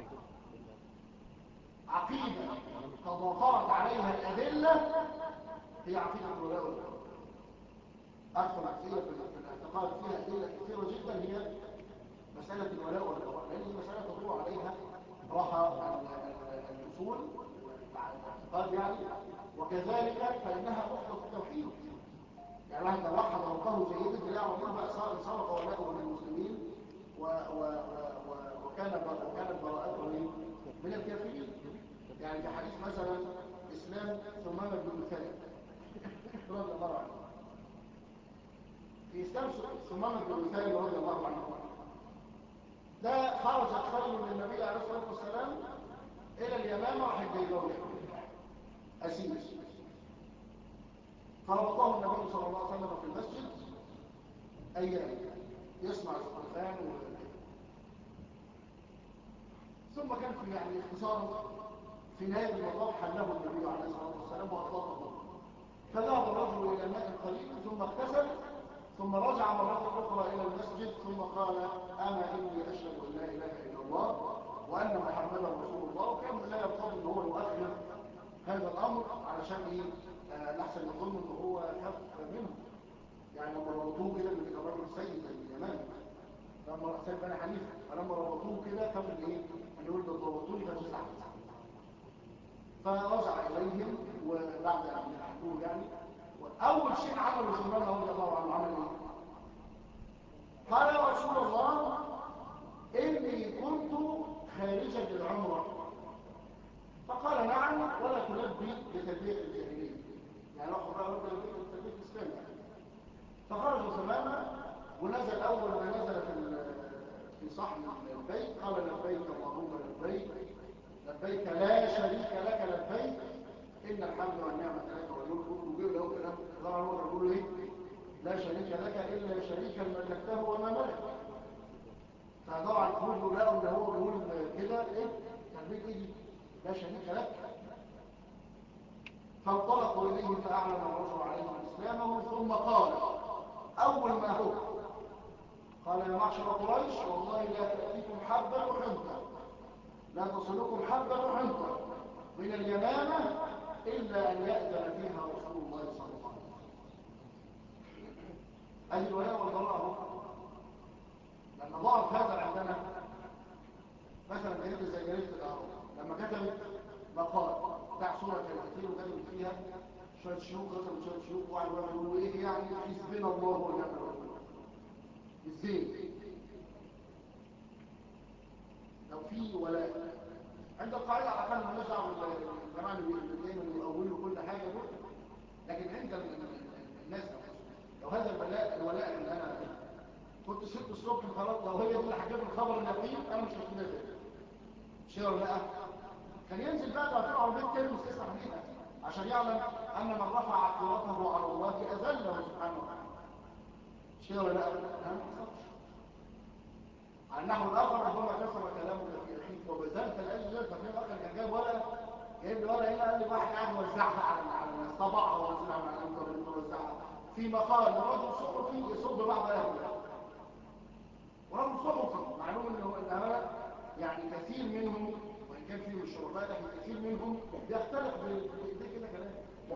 عقيدة تضافرت عليها الأدلة هي عقيدة الولاء والبراء أكثر عقيدة في الاعتقاد فيها أدلة كثيرة جدا هي مسألة الولاء والبراء لأن هي مسألة تدور عليها راحة الأصول الاعتقاد يعني وكذلك فإنها أخرى التوحيد يعني واحد لو وحد ربه جيدا تلاقي ربنا بقى صار صرف ولاءه للمسلمين و و و وكان وكانت براءته من الكافرين يعني في حديث مثلا اسلام ثمامة بن مثال رضي الله عنه في اسلام ثمامة بن مثال رضي الله عنه ده خرجت خيل من النبي عليه الصلاه والسلام الى اليمامه راح الجيبويه اسير فربطه النبي صلى الله عليه وسلم في المسجد ايام يسمع القران و... ثم كان في يعني اختصار في نهاية المطاف حله النبي عليه الصلاة والسلام وأطلقه فذهب الرجل إلى ماء قليل ثم اغتسل ثم رجع مرة أخرى إلى المسجد ثم قال أنا إني أشهد أن لا إله إلا الله وأن محمدا رسول الله وكان لا يرتضي أن هو يؤخر هذا الأمر علشان إيه آه، لحسن يظن أن هو خف منه يعني لما ربطوه كده من الرجل السيد اليماني لما سيد بني حنيفه فلما ربطوه كده خاف ان ايه ان يقول ده ضبطوني فتزعل فرجع اليهم وبعد ان يحكوه يعني واول شيء عمله سلمان رضي الله عنه عمل ايه قال يا رسول الله اني كنت خارجا للعمره فقال نعم ولا تلبي بتلبيه الجاهليه يعني اخذ بقى رد التلبيه الاسلامي يعني فخرج سلامة ونزل أول ما نزل في في صحن البيت قال لبيك اللهم لبيك لبيك لا شريك لك لبيك إن الحمد والنعمة لك والملك وجيب له كلام طبعا هو بيقول إيه لا شريك لك إلا شريكا ملكته وما ملك فطبعا كله لقوا إن هو بيقول كده إيه تلبيك إيه لا شريك لك فانطلقوا إليه فأعلن الرجل عليهم إسلامه ثم قال أول ما هو قال يا معشر قريش والله لا تأتيكم حبة وحنطة لا تصلكم حبة وحنطة من اليمامة إلا أن يأذن فيها رسول الله صلى الله عليه وسلم أهل الولاء والبراء لما ضعف هذا عندنا مثلا جريدة زي جريدة الأهرام لما كتبت مقال بتاع صورة كاريكاتير وكتبت فيها شوية شيوخ رسموا شوية شيوخ واحد واحد يقولوا ايه يعني حسبنا الله ونعم الوكيل الزين لو في ولاء عند القاعدة على الأقل ما نجعل الجماعة اللي دايما يقولوا كل حاجة دول لكن عند الناس لو هذا الولاء الولاء اللي أنا كنت ست الصبح خلاص لو هي دي اللي هتجيب الخبر النقيب أنا مش هكتبها زي مش هي ولا لا كان ينزل بقى ده في عربية ترمس تسمح بيها عشان يعلم أن من رفع عقيرته على الله أذله سبحانه وتعالى شيء ولا لا؟ لا على النحو الآخر ربما كسر كلامك في أخيك وبذلت الأجل ففي الآخر كان جايب ورقة جايب لي ورقة هنا قال لي واحد قاعد يوزعها على على الناس طبعها ووزعها على الأنت ووزعها في مقال لرجل صحفي يصب بعض أهله ورجل صحفي معلوم أنه الأمانة يعني كثير منهم وإن كان فيهم الشرطاء لكن كثير منهم بيختلف بإيديه كده كلام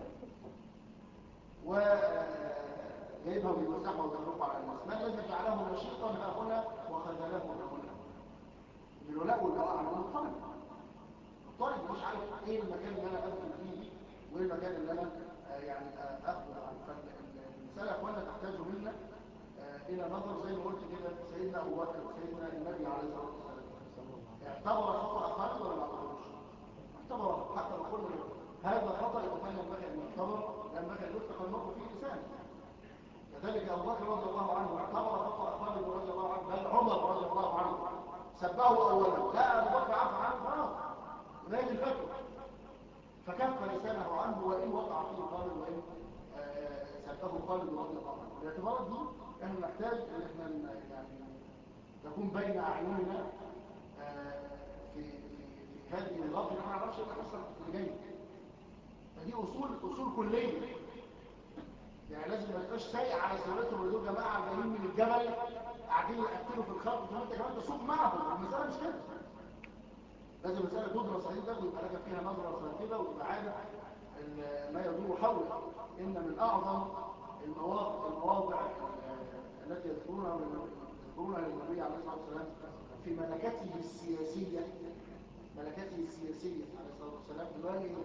و جايبها ويوزعها ويضربها على الناس ما الذي جعله نشيطا ها هنا وخذله ها هنا من الولاء والبراء عن الطالب الطالب مش عارف ايه المكان اللي انا ادخل فيه وايه المكان اللي انا آه يعني آه اخذ عنه فالمساله يا اخوانا تحتاج منا آه الى نظر زي ما قلت كده سيدنا ابو بكر وسيدنا النبي عليه الصلاه والسلام اعتبر خطا خالد ولا ما اعتبرش اعتبر حتى لو قلنا هذا خطا اذا كان ينبغي ان يعتبر ينبغي ان يفتح المرء فيه لسانه كذلك ابو بكر رضي الله عنه اعتبر خطا خالد رضي الله عنه بل عمر رضي الله عنه سبه اولا لا ابو بكر عفى عنه خلاص ونهايه الفتوى فكف لسانه عنه وان وقع فيه خالد وان سبه خالد رضي الله عنه الاعتبارات دي احنا نحتاج ان احنا يعني تكون بين اعيننا في في في هذه النظام اللي ما نعرفش ايه اللي حصل في اللي جاي فدي اصول اصول كليه يعني لازم ما يبقاش سايق على سيارتهم ودول جماعه جايين من الجبل قاعدين يقتلوا في الخط وانت كمان تسوق معهم المساله مش كده لازم المساله تدرس عندك ويبقى لك فيها نظره صاحبه وتبقى عارف ما يدور حولك ان من اعظم المواقع المواضع التي يذكرونها يذكرونها للنبي عليه الصلاه والسلام في ملكته السياسيه ملكته السياسيه عليه الصلاه والسلام دلوقتي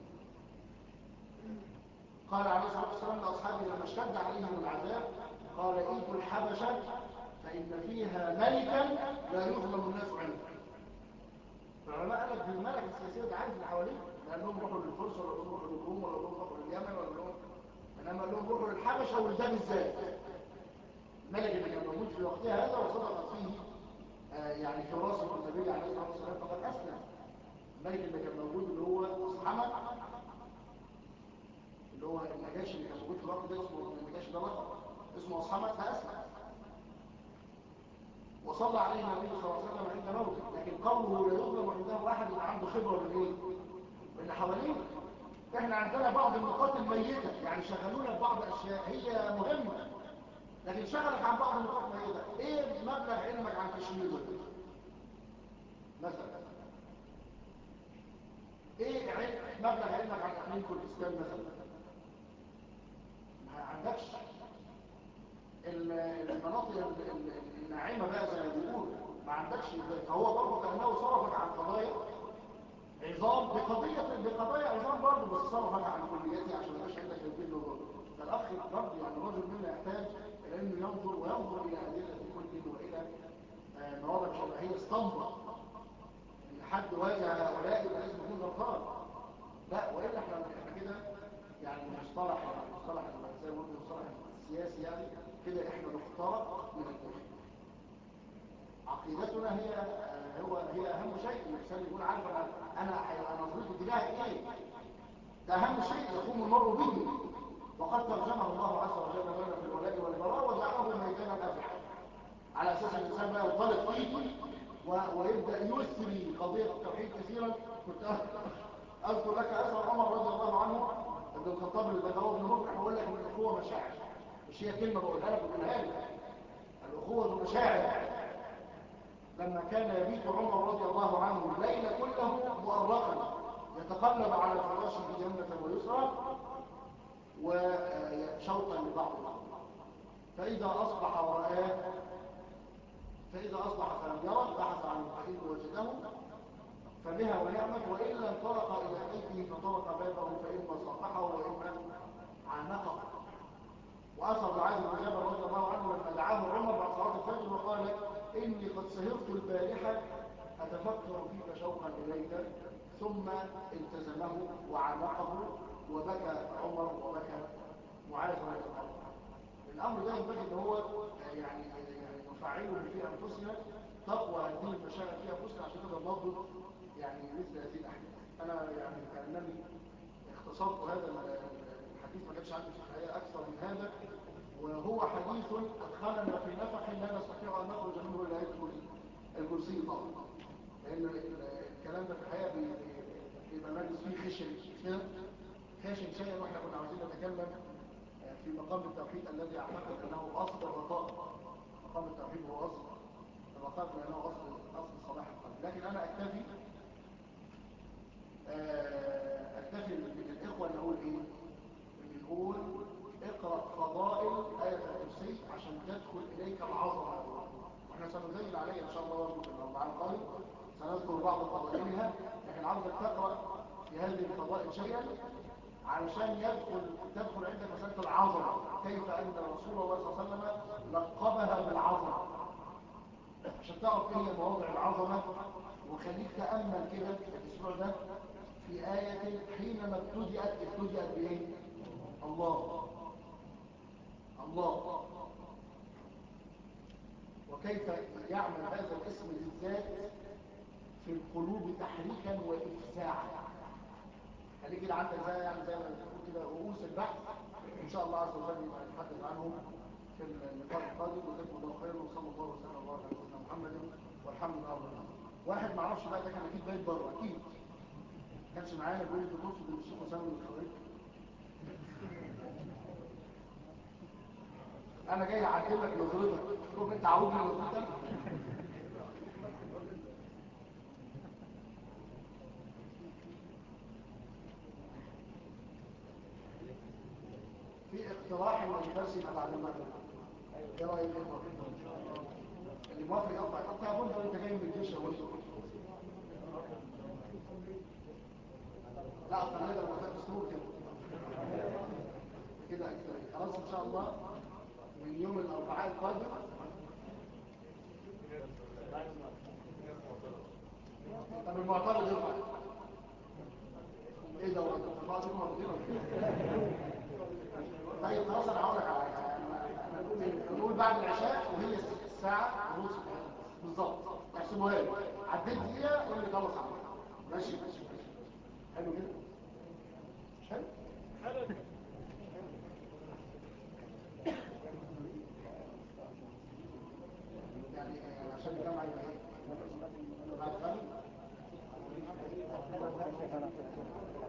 قال عليه الصلاة والسلام لأصحابه لما اشتد عليهم العذاب قال ايتوا الحبشة فإن فيها ملكا لا يظلم الناس عنه فالعلماء قال لك بالملكة السياسية ده عارف اللي حواليه قال لهم روحوا للفرس ولا لهم روحوا للروم ولا لهم روحوا لليمن ولا لهم انما قال لهم روحوا للحبشة والده بالذات الملك اللي كان موجود في وقتها هذا وصدقت فيه آه يعني فراسة النبي عليه الصلاة والسلام فقد أسلم الملك اللي كان موجود اللي هو أصحمة اللي هو النجاشي اللي كان موجود في الوقت ده اسمه النجاشي ده لقب اسمه أصحمة فأسلم وصلى عليه النبي صلى الله عليه وسلم عند موته لكن قوله لا يظلم عنده واحد يبقى عنده خبرة بالايه؟ اللي حوالينا احنا عندنا بعض النقاط الميتة يعني شغلونا ببعض اشياء هي مهمة لكن شغلك عن بعض النقاط الميتة ايه مبلغ علمك عن كشمير مثلا ايه علم مبلغ علمك عن اقليم كردستان مثلا ما عندكش المناطق الناعمة بقى زي ما بيقولوا ما عندكش فهو برضه كأنه صرفك عن قضايا عظام بقضية بقضايا عظام برضه بس صرفك عن كلياتي عشان ما يبقاش عندك الدين برضه فالأخ برضه يعني الرجل منا يحتاج إلى إنه ينظر وينظر إلى أدلة كل وإلى مواضع شرعية استنبط إن حد واجه هؤلاء يبقى لازم يكون غلطان لا وإلا إحنا إحنا كده يعني مصطلح مصطلح زي ما قلت مصطلح السياسي يعني كده إحنا نخترق من الداخل عقيدتنا هي هو هي اهم شيء الانسان يكون عارف انا انا نظرتي تجاه ايه ده اهم شيء يقوم المرء به وقد ترجمه الله عز وجل لنا في الولاء والبراء وجعله ميدانا افعى على اساس الانسان بقى ينطلق فيه ويبدا يسري قضيه التوحيد كثيرا كنت اذكر لك اثر عمر رضي الله عنه ابن الخطاب اللي تجاوب من مطرح ويقول لك ان الاخوه مشاعر مش هي كلمه بقولها لك بقولها لك الاخوه مشاعر لما كان يبيت عمر رضي الله عنه الليل كله مؤرقا يتقلب على فراشه يمنة ويسرى وشوقا لبعض فإذا أصبح ورآه فإذا أصبح فلم يره بحث عنه فإن وجده فبها ونعمت وإلا انطلق إلى بيته فطرق بابه فإما صافحه وإما عانقه وأثر معاذ بن جبل رضي الله عنه لما دعاه عمر بعد صلاة الفجر وقال إني قد سهرت البارحة أتفكر فيك شوقا إليك ثم التزمه وعانقه وبكى عمر وبكى معاذ رضي الله عنه الأمر ده ينبغي أن هو يعني يعني نفعله في أنفسنا تقوى هذه المشاعر في أنفسنا عشان كده نضبط يعني مثل هذه الأحداث أنا يعني كأنني اختصرت هذا الحديث ما كانش عندي في الحقيقة أكثر من هذا وهو حديث أدخلنا في نفح لا نستطيع أن نخرج منه إلى الكرسي طبعا لأن الكلام ده في الحقيقة بيبقى مجلس فيه خشن كده خشن شيء واحنا كنا عاوزين نتكلم في مقام التوحيد الذي أعتقد أنه أصل الرقاء مقام التوحيد هو أصل الرقاء لأنه أصل أصل صلاح القلب لكن أنا أكتفي أكتفي بالإخوة نقول إيه؟ نقول اقرأ فضائل آية الكرسي عشان تدخل إليك العظمة واحنا سنزين عليها إن شاء الله برضه في الأربعين القادم سنذكر بعض فضائلها لكن عاوزك تقرأ في هذه الفضائل شيئا علشان يدخل تدخل عندك مسألة العظمة كيف أن رسول الله صلى الله عليه وسلم لقبها بالعظمة عشان تعرف ايه هي مواضع العظمة وخليك تأمل كده في الأسبوع ده في آية حينما ابتدأت ابتدأت بإيه؟ الله الله وكيف يعمل هذا الاسم بالذات في القلوب تحريكا وإفساعا خليك كده عندك زي يعني زي ما بتقول كده رؤوس البحث ان شاء الله عز وجل يبقى نتحدث عنهم في اللقاء القادم وجزاكم الله خيرا وصلى الله وسلم وبارك على سيدنا محمد والحمد لله رب العالمين واحد ما اعرفش بقى ده كان اكيد بايت بره اكيد ما كانش معانا بيقول لي تقصد ان الشيخ اسامه من الخوارج انا جاي اعدل لك نظرتك شوف انت عاوزني نظرتك في اقتراح ان الدرس يبقى بعد المغرب ايه رايك اللي موافق يقطع يقطع يا بندر انت جاي من الجيش يا بندر لا اصلا نقدر نفتح السرور كده كده اكتر خلاص ان شاء الله من يوم الاربعاء القادم طب المعترض يرفع ايه ده وانت بتطلع دي مرتين طيب خلاص انا هقول لك على حاجه نقول بعد العشاء وهي الساعه ونص بالظبط احسبوها لي عديت دقيقه قول لي خلاص عمل ماشي حلو كده حلو حلو يعني عشان الجامعه يبقى ايه بعد الغد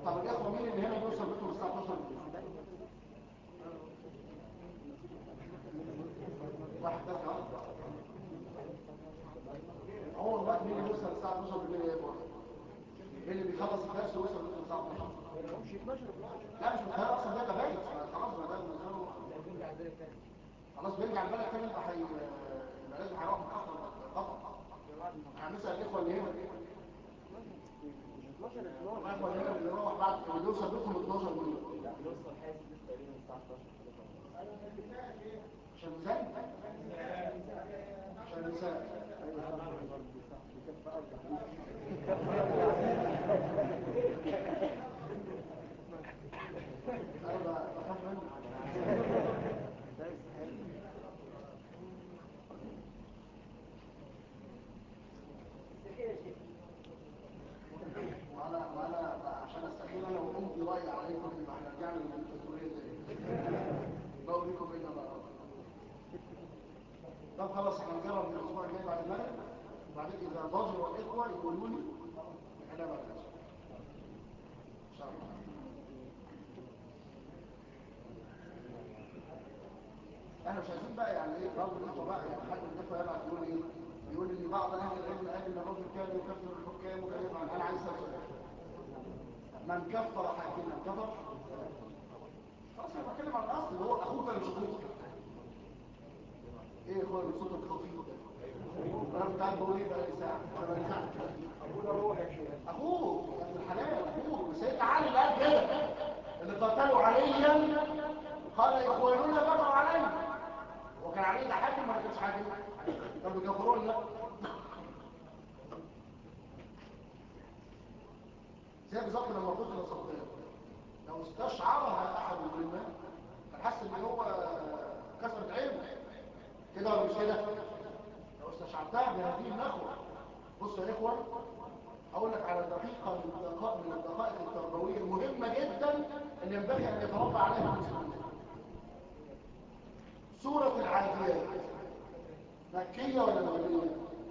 طب الاخوه مين اللي هنا بيوصل بيتهم الساعه 12 واحد ده هو الوقت مين اللي بيوصل الساعه 12 بالليل يا اخوان مين اللي بيخلص الدرس ويوصل بيتهم الساعه 12 لا مش متخيل اصلا ده بايت خلاص ما ده خلاص بيرجع البلد تاني يبقى حي لازم هيروح متاخر خطا هنسال الاخوه اللي هنا الاخوه اللي هنا اللي يروح بعد اللي بيوصل بيتهم 12 بالليل لا بيوصل حاسس تقريبا الساعه 11 عشان نسال عشان نسال انا بخاف منه وانا وانا عشان استخير انا وامضي رايي عليكم يبقى احنا رجعنا للدكتوريه دي بقول لكم ايه بقى طب خلاص احنا نجرب من الاسبوع الجاي بعد المغرب وبعدين اذا ضجروا الاخوه يقولوا لي احنا بقى ان شاء الله احنا مش عايزين بقى يعني ايه برضه الاخوه بقى يعني حد من الاخوه يبعت يقول ايه يقول لي بعض اهل العلم قال ان الرجل كان يكفر الحكام وكان يفعل انا عايز اسال سؤال من كفر حاكما كفر خلاص انا بتكلم عن الاصل اللي هو اخوك ولا مش اخوك ايه يا اخويا الصوت الخفيف ده انا كنت قاعد بقول ايه بقى لي ساعه انا بنزعل ابونا روحك اخوك يا ابن الحلال اخوك سيدنا علي اللي قال كده اللي قتلوا عليا قال اخواننا بغوا علي وكان علي ده حاكم ولا كانش حاكم كانوا بيكفروا لنا زي بالظبط لما قلت لصدام لو استشعرها احد منا كان حس ان هو كسرت عينه كده ولا مش كده لو استشعرتها بهذه النخوه بصوا يا اخوان اقول لك على دقيقه من الدقائق من الدقائق التربويه المهمه جدا اللي ينبغي ان يتربى عليها المسلمين سوره العاديات مكيه ولا مدنيه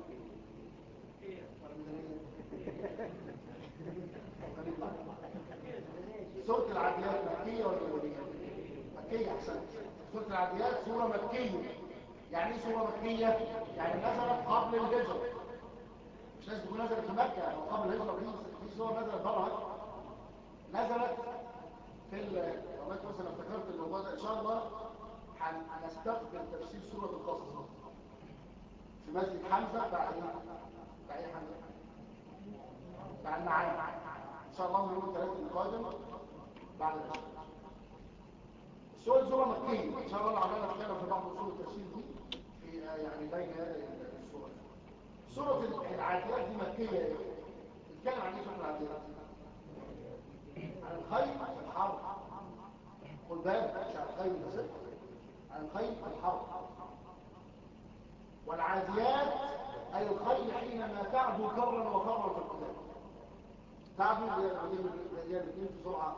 سورة العاديات مكية ولا مدنية؟ مكية أحسن سورة العاديات سورة مكية يعني ايه سورة مكية؟ يعني نزلت قبل الهجرة مش لازم تكون نزلت في مكة أو قبل الهجرة في في سورة نزلت بره نزلت في ال والله كويس انا افتكرت الموضوع ده ان شاء الله هنستقبل تفسير سورة القصص في مسجد حمزة بعد ايه؟ بعد ايه حمزة؟ بعد المعاني ان شاء الله يوم الثلاث القادم بعد العشاء السورة سورة مكية ان شاء الله العلامة نتكلم في بعض اصول التفسير دي في يعني بين هذه السورة سورة العاديات دي مكية ايه؟ نتكلم عن ايه سورة العاديات عن الخير الحرب خد بالك مش عن الخير بس عن الخير الحرب والعاديات اي الخيل حينما تعدو كرا وفرا في القتال تعدو هي الاثنين في سرعه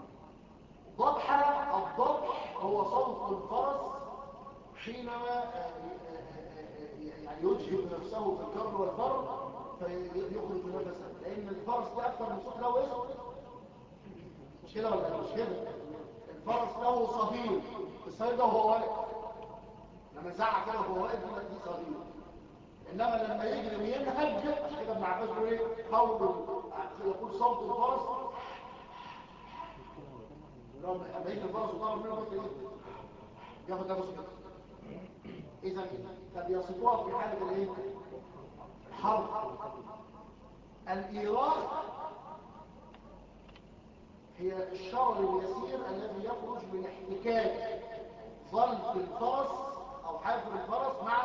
ضبحه الضبح هو صوت الفرس حينما يعني يجهد نفسه في الكر والفر فيخرج نفسه لان الفرس ده اكثر من صوت له اسم مش كده ولا مش كده الفرس له صفير الصفير ده وهو واقف لما زعق كده وهو واقف يقول لك دي صفير انما لما يجري وينهج عشان كده ابن عباس بيقول ايه قول يقول صوت الفرس لما يجري الفرس وطلب منه قلت ايه ياخد نفسه كده اذا طب يصفوها في حاله الايه الحرب الايراق هي الشر اليسير الذي يخرج من احتكاك ظلف الفرس او حافر الفرس مع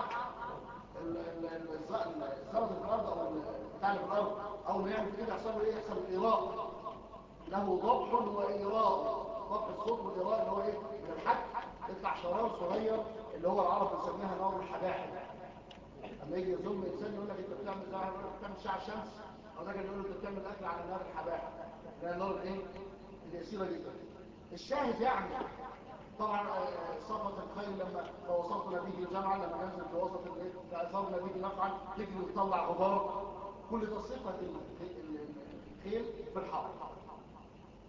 الزلط في الارض او بتاع في الارض اول ما يعمل كده يحصل له ايه يحصل الايراق له ضبح وايراق ضبح الصوت والايراق اللي هو ايه من الحك يطلع شرار صغير اللي هو العرب بنسميها نار الحباحب اما يجي يظن انسان يقول لك انت بتعمل ساعه بتعمل ساعه شمس او ده يقول له انت بتعمل اكل على نار الحباحب ده نار الايه اليسيره جدا الشاهد يعني طبعا صفة الخيل لما وصلتنا به الجامعة لما ننزل في وسط اثرنا به نفعا تجري وتطلع غبار كل ده صفة الخيل في الحرب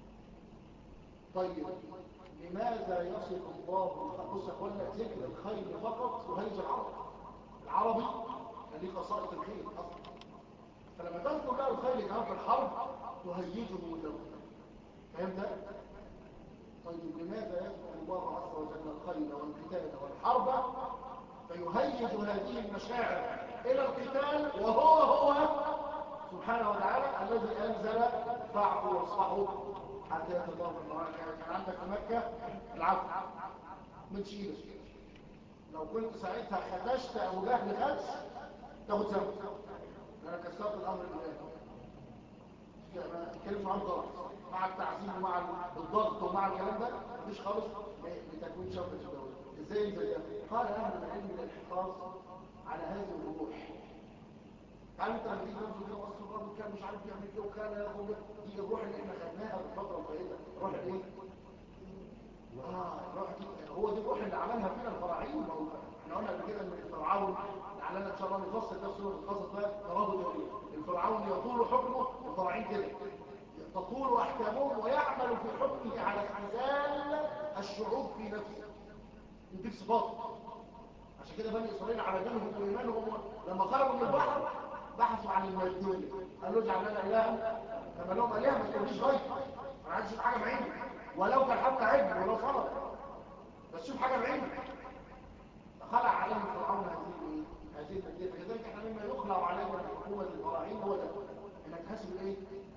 طيب لماذا يصف الله بص قلنا ذكر الخير فقط وهيج العرب العربي كان ليه خصائص الخير اصلا فلما تذكر له الخير كمان في الحرب تهيجه ودوله فهمت طيب لماذا يذكر الله عز وجل الخير والقتال والحرب فيهيج هذه المشاعر الى القتال وهو هو سبحانه وتعالى الذي انزل فاعفوا واصفحوا حتى ياتي الله بالمعارك كان عندك في مكه العفو من شيء لو كنت ساعتها خدشت ابو جهل خدش تاخد ذنب انا كسرت الامر الالهي ما تتكلمش عن غلط مع التعذيب ومع الضغط ومع الكلام ده مفيش خالص لتكوين شوكه الدوله ازاي ينزل ده قال اهل العلم للحفاظ على هذه الروح قال انت لما تيجي تنظر كده اصل الراجل كان مش عارف يعمل ايه وكان ياخد دي الروح اللي احنا خدناها في الفتره الفائده الروح الايه اه الروح دي هو دي الروح اللي عملها فينا الفراعين ما هو احنا قلنا قبل كده ان الفرعون لعلنا ان شاء الله نفصل تفسير القصص ده ترابط الفرعون يطول حكمه الفراعين كده تطول احكامهم ويعمل في حكمه على اختزال الشعوب في نفسه يديك صفاته عشان كده بني اسرائيل على دينهم وايمانهم لما خرجوا من البحر بحثوا عن الميتين قالوا اجعل لنا الها كما لهم الهه ما تقوليش غير ما عادش شوف حاجه بعينه ولو كان حتى عبد ولو فرض بس شوف حاجه بعينه فخلع عليهم فرعون هذه الايه هذه المدينه فكذلك احنا مما يخلع علينا من حكومه الفراعين هو ده انك تحاسب ايه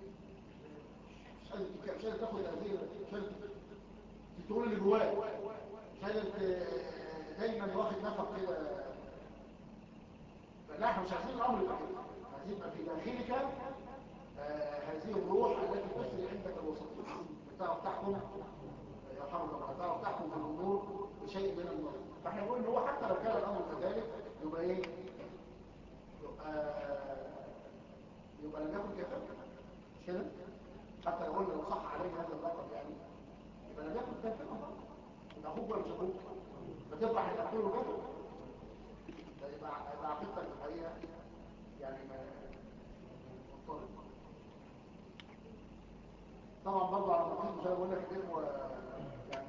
مش قادر مش قادر تاخد هذه مش قادر تقول اللي جواك مش قادر دايما واخد نفق كده فلا احنا مش عايزين الامر يبقى كده عايزين يبقى في داخلك آه هذه الروح التي تسري عندك الوسطيه بتعرف تحكم يرحمك الله تعرف تحكم في الامور بشيء من النظر فاحنا نقول ان هو حتى لو كان الامر كذلك يبقى ايه يبقى يبقى لم يكن كافر مش كده حتى لو قلنا لو صح عليه هذا اللقب يعني يبقى لم يكن كافر يبقى اخوك ولا مش اخوك فتطلع هتقول له كافر يبقى يبقى عقيدتك الحقيقه يعني ما مضطرب طبعا برضه على النقيض زي ما بقول لك الاخوه يعني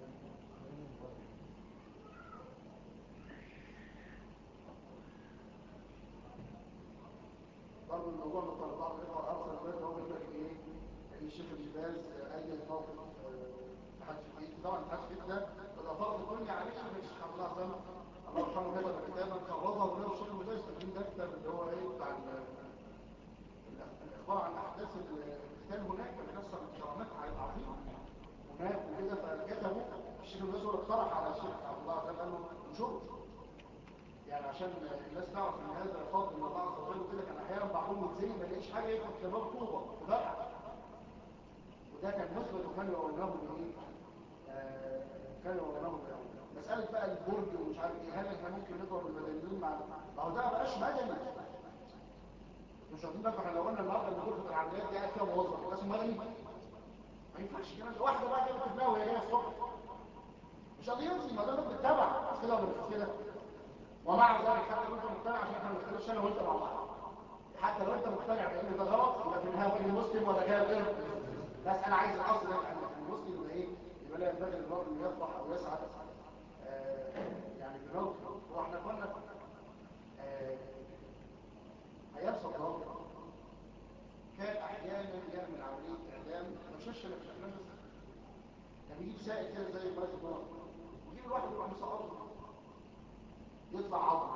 برضه الموضوع مضطرب بعض الاخوه ارسل دلوقتي هو بيقول لك ايه ان الشيخ الجباز اي موقف تحدث فيه طبعا التحدث فيه ده بيبقى فرض الدنيا عليه الشيخ عبد الله سلام الله يرحمه كتب كتابا خرجه له الشيخ الجباز تقديم ده كتاب اللي هو ايه بتاع الاخبار عن احداث كان هناك بيحصل الكرامات على العظيم هناك وكده فكتبوا الشيخ الناس هو اقترح على الشيخ عبد الله قال له انشر يعني عشان الناس تعرف ان هذا فضل من الله عز وجل وكده كان احيانا بعضهم يتزين ما يلاقيش حاجه ياخد كباب طوبه وبقى وده كان مثبت وكان يورونه بايه؟ آه كان يورونه مساله بقى البرج ومش عارف ايه هل احنا ممكن نضرب المدنيين مع ما هو ده ما بقاش مدني مش واخدين بالكم احنا لو قلنا النهارده ان غرفه العمليات دي قاعد فيها موظف يبقى اسمه مدني ما ينفعش الكلام ده واحده بقى جابت في دماغها وهي جايه الصبح مش قضيتي ما ده بتتبع مش كده ولا مش كده ومع ذلك حتى لو انت مقتنع عشان احنا ما نختلفش انا وانت مع بعض حتى لو انت مقتنع بان ده غلط يبقى في النهايه راجل مسلم ولا كافر بس انا عايز الاصل ده ان المسلم يبقى ايه يبقى لا ينبغي للرجل ان يفرح او يسعد آه يعني بموته هو احنا قلنا آه هيحصل ضرب كان احيانا يعمل عمليه اعلام ما مشاش في الافلام بس كان يجيب سائل كده زي ميه النار يجيب الواحد يروح مسقطه يطلع عظم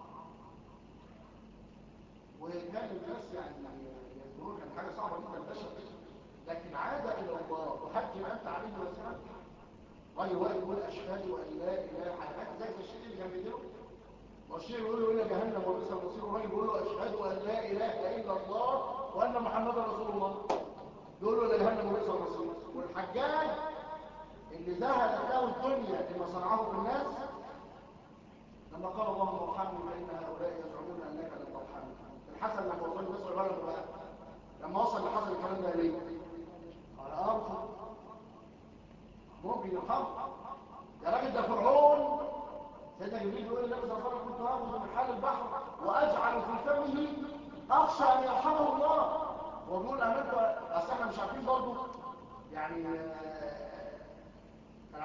وكان الناس يعني يذكرون كان حاجه صعبه جدا البشر لكن عاد الى الله وحج انت عليه وسلم غير واحد يقول اشهد ان لا اله حاجات زي الشيء اللي كان بيديره والشيء يقول له الى جهنم وبئس المصير والراجل يقول له اشهد ان لا اله الا الله وان محمدا رسول الله يقول له الى جهنم وبئس المصير والحجاج اللي ذهبت له الدنيا لما صنعه في الناس لما قال اللهم ارحمني فان هؤلاء يزعمون انك لن ترحمني الحسن لما وصل مصر بلده بقى لما وصل لحصل الكلام ده ليه قال ارحم ممكن يرحم يا راجل ده فرعون سيدنا جبريل يقول للنبي صلى الله عليه وسلم كنت اخذ من حال البحر واجعل في فمه اخشى ان يرحمه الله وبيقول امنت اصل احنا مش عارفين برضه يعني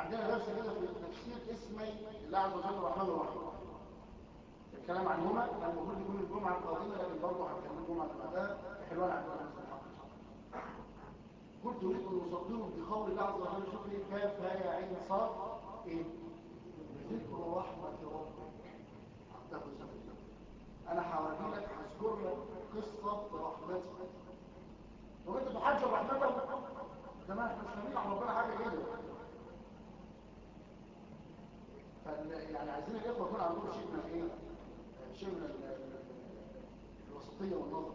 عندنا درس كده في تفسير اسمي الله عز وجل الرحمن الرحيم الكلام عنهما كان المفروض يكون الجمعه القادمه لكن برضه هنكمل الجمعه اللي بعدها في حلوان عندنا نفس الحق قلت اريد ان اصدره بقول الله عز وجل شوف ايه كاف هاء عين صاد ايه ذكر رحمه ربك عبده زكريا انا هوري لك هذكر لك قصه رحمتي طب انت تحاج رحمته ده ما احنا مش فاهمين عن ربنا حاجه كده فال يعني عايزين الاخوه يكون عندهم شيء من ايه شيء من ال- ال- الوسطيه والنظر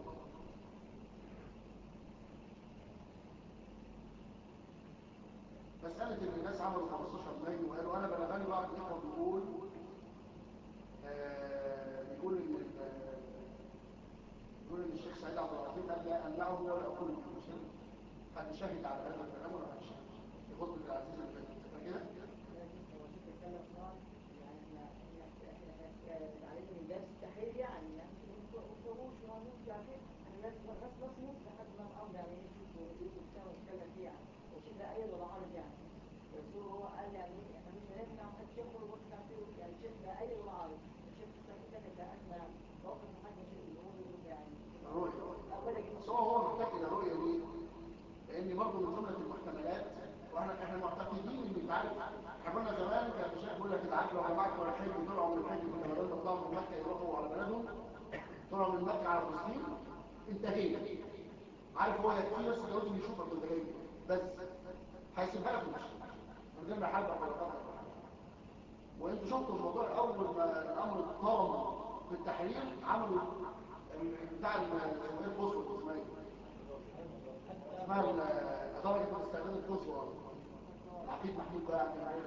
مسألة إن الناس عملوا 15 مايو وقالوا أنا بلغني بعض الإخوة بيقول آه بيقول إن ال- بيقول إن الشيخ سعيد عبد العظيم قال لا أمنعه ولا أقول بالمسلم حد شهد على هذا الكلام ولا حد شهد في خطبة العزيز اللي فاتت فاكر كده؟ تعليم الدرس التحرير يعني يعني ما تقولوش ومش عارف ايه انا بس بس بس نص لحد ما الامر يعني ايه يشوف ويجيب وبتاع ويتكلم فيه يعني وشيء ده ايد ولا عارض يعني بس هو هو قال يعني ايه احنا مش هنمنع محدش يخرج ومش عارف ايه يعني الشيخ ده ايد ولا عارض الشيخ الثاني ده احنا موقف محدش اللي هو بيقول يعني رؤية اولا بس هو هو محتاج إلى رؤية ليه؟ لأن برضه من جملة المحتملات واحنا احنا معتقدين ان انت عارف احنا كنا زمان كان الشيخ بيقول لك انت لو جماعه بتوع الحج طلعوا من الحج كنا بدل يطلعوا من مكه يروحوا على بلدهم طلعوا من مكه على فلسطين انتهينا عارف هو يكفي بس جوزهم يشوفك وانت جاي بس هيسيبها لك مش من غير ما يحاربك ولا قدر وانتوا شفتوا الموضوع اول ما الامر اتطرم في التحرير عملوا ال- بتاع ال- اسمه ايه الفوسفور اسمها ايه؟ اسمها ال- درجه الاستعداد الفوسفور عقيد محمود بقى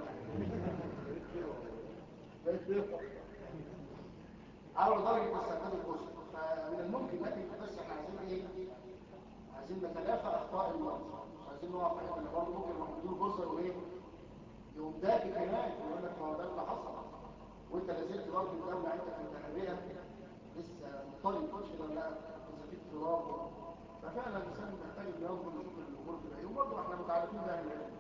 عملوا درجه الاستعداد الفوسفور فمن الممكن لكن بس احنا عايزين ايه؟ عايزين نتلافى اخطاء الماضي مش عايزين نقع في حته برضه ممكن نروح نديله فرصه يقول ايه؟ يقوم داكي كمان يقول لك ما هو ده اللي حصل وانت لازلت برضه الدوله عندك متهرئه لسه مطالب مش كده لا اذا في اضطراب ففعلا الانسان محتاج انه ينظر يشوف الامور تبقى ايه وبرضه احنا متعرفين ده من العلم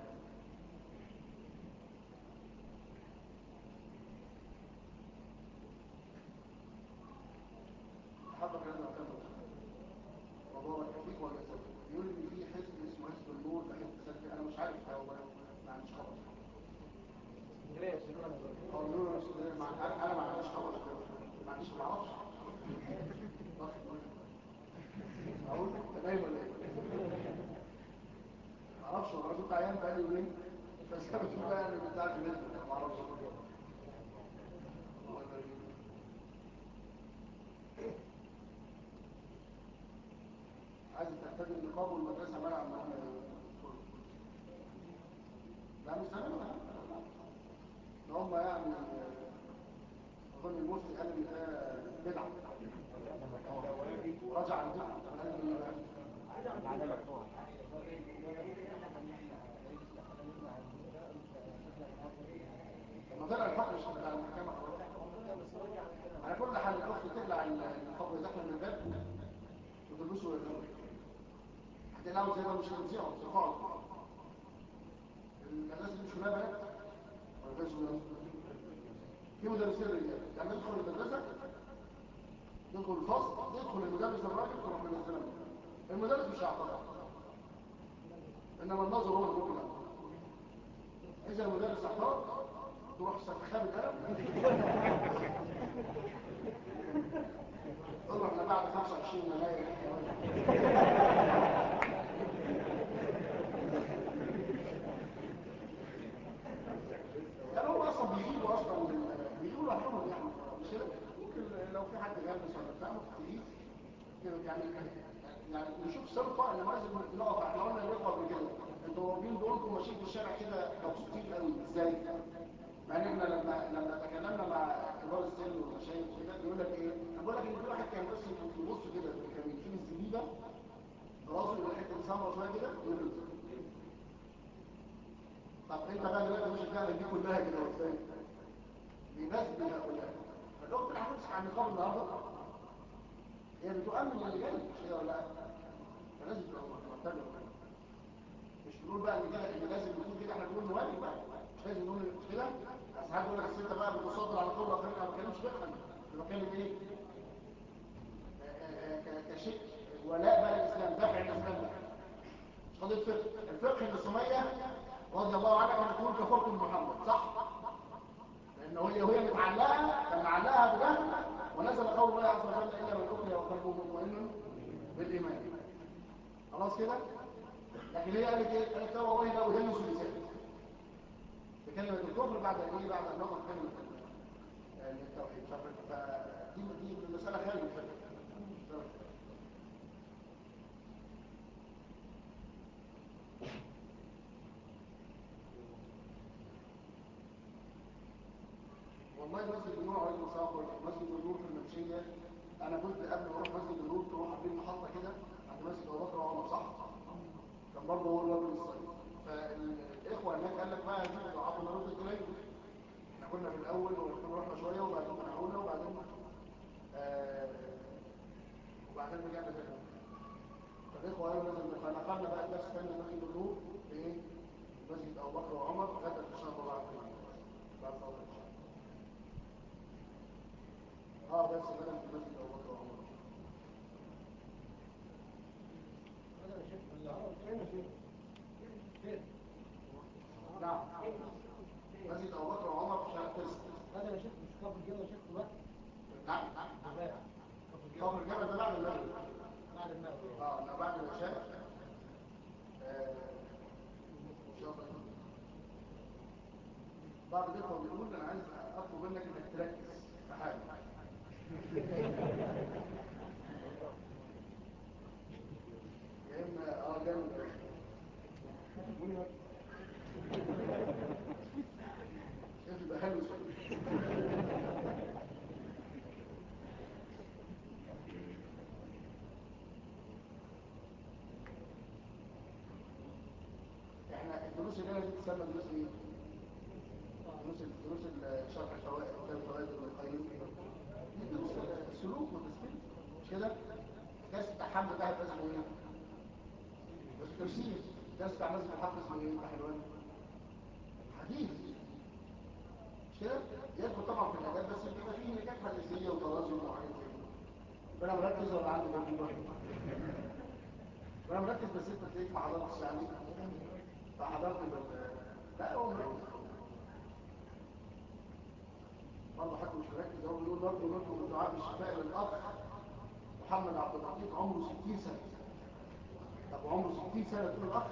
حضر لنا نعتمد وبارك فيك وجزاك بيقول ان في حزب اسمه حزب النور ده حزب سلفي انا مش عارف هو ما عنديش خبر هو النور مش- مع- انا أنا ما عنديش خبر ما عنديش ما اعرفش اقول انت نايم ولا ايه ما اعرفش والله كنت عيان بقالي يومين بس انا بشوف بقى يعني بتاع في النت ما اعرفش الله يبارك فيك. عايز تحتاج النقاب والمدرسة منع ان هم يدخلوا. لا مش زمان ولا حاجة. ده هم يعني اظن المفتي قال ان ده بدعة رجع عن بدعة قال ان ما طلع الحق مش بتاع المحكمة خلاص. على كل حال الاخت تقلع النقاب ويدخل من الباب وتلبسه ويرجعه هتلاقوا زي ما مش هنزيعه ترفعه الناس اللي مش هنا بنات والغاز ولا في مدرسين رجال يعني يدخل المدرسة يدخل الفصل يدخل المدرس الراجل تروح منزلها المدرس مش هيعترض انما النظر هو اللي ممكن يعترض. اذا المدرس اعترض تروح سخاب القلم تقول له احنا بعد 25 يناير يعني هم اصلا بيجيبوا اصلا من- بيجيبوا لوحدهم يعني مش كده ممكن لو في حد جالس ولا بتاع ممكن تجيب كده يعني يعني نشوف صرفه ان لازم نقف احنا قلنا الاخوه قبل كده انتوا واقفين دولكم ماشيين في الشارع كده مبسوطين قوي ازاي؟ مع ان احنا لما لما تكلمنا مع كبار السن والمشايخ وكده بيقول لك ايه؟ انا بقول لك ان في واحد كان بس يبص كده كان يشيل الزبيبه راسه يبقى الحته مسمره شويه كده ويقول طب انت بقى دلوقتي مش هتعمل دي كلها كده ازاي؟ بيناسب هؤلاء فالاخت اللي هتمسك عن النقاب النهارده هي بتؤمن اللي جاي مش كده ولا لا؟ فلازم تبقى معتبر مش بنقول بقى ان كده ان لازم يكون كده احنا بنقول نوالي بقى مش لازم نقول مش كده بس حد يقول لك أصل انت بقى بتصدر على طول الاخرين انا ما بتكلمش فقها انا بتكلم ايه آه، آه، ك- كشيء ولاء بقى الاسلام دفع الاسلام بقى مش قضيه فقه الفقه ان سميه رضي الله عنها كانت تقول كفرت بمحمد صح لانه هي وهي متعلقه كان معلقها بجهل ونزل قول الله عز وجل الا من اكره وقلبه مطمئن بالايمان خلاص كده لكن هي قالت ايه قالت لا والله لا ادنس لساني بكلمه الكفر بعد ان ايه بعد ان نطق كلمه ال- التوحيد ف- فدي دي مساله خارج الفقه مسألة خارج. والله مسجد النور عليه الصلاه مسجد النور في المنشيه انا كنت قبل ما اروح مسجد النور تروح عاملين محطه كده عند مسجد ابو بكر وعمر صح كان برضه هو الواد الصيف فالاخوه هناك قال لك بقى هنجيب ضعاف نرد الكلام احنا كنا في الاول وكنا رحنا شويه وبعدين منعونا وبعدين آه وبعدين رجعنا تاني فالاخوه قالوا لازم فنقلنا بقى الناس تاني مسجد النور لايه؟ مسجد ابو بكر وعمر غدا ان شاء الله بعد بعد صلاه العشاء اه بس بدل في مسجد ابو بكر وعمر هذا شيخ الله فين شيخ فين نعم مسجد ابو بكر وعمر في شارع تسعه هذا يا شيخ مش كفر الجبل يا شيخ دلوقتي نعم خبر الجبل ده بعد المغرب بعد المغرب اه انا بعد العشاء آه، ان شاء الله بعض الاخوه بيقول انا عايز اطلب منك انك تركز في حاجه يا اما اه جامد شايف يبقى حلو شويه احنا الدروس اللي انا دي تسمى دروس ايه؟ دروس دروس شرح الفوائد كتاب الفوائد ابن القيم دي دروس السلوك والتسليم مش كده؟ درس بتاع حمد ده هيبقى اسمه ايه؟ بس تفسير درس بتاع مسجد الحق اسمه ايه؟ بتاع حلوان حديث مش كده؟ يدخل طبعا في الاداب بس بيبقى فيه نكات حديثيه وتراجم وحاجات زي كده فانا مركز ولا عندي برضه وانا مركز بس انت تلاقيك ما حضرتش يعني فحضرت بال لا هو مركز برضه حد مش مركز هو بيقول برضه برضه من دعاء الشفاء للاخ محمد عبد اللطيف عمره 60 سنه طب عمره 60 سنه تقول الاخ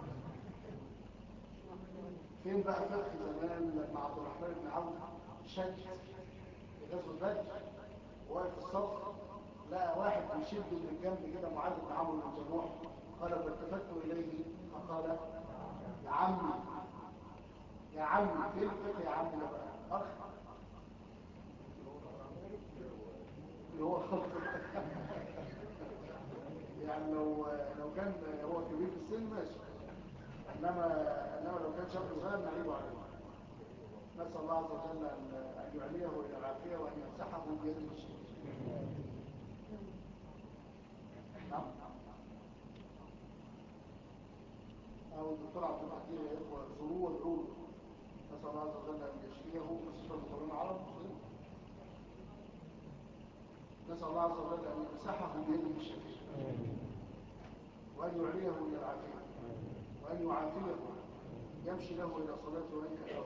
فين بقى فقه زمان لما عبد الرحمن بن عوف شد في غزوه بدر واقف في الصف لقى واحد بيشد من الجنب كده معاذ بن عمرو بن جموح قال فالتفت اليه فقال يا عمي يا عمي فين الفقه يا عمي ده بقى اخ اللي هو يعني لو لو كان هو كبير في السن ماشي انما انما لو كان شاب صغير نعيبه عليه نسال الله عز وجل ان ان يعليه الى العافيه وان يمسحه بيده الشريف نعم او الدكتور عبد القدير يا اخوه زوروه وادعوا له نسال الله عز وجل ان يشفيه مستشفى المقاولون العرب نسال الله عز وجل ان يمسحه بيده الشريف وان يعليه الى العافيه وان يعافيه يمشي له الى صلاته وان يشاء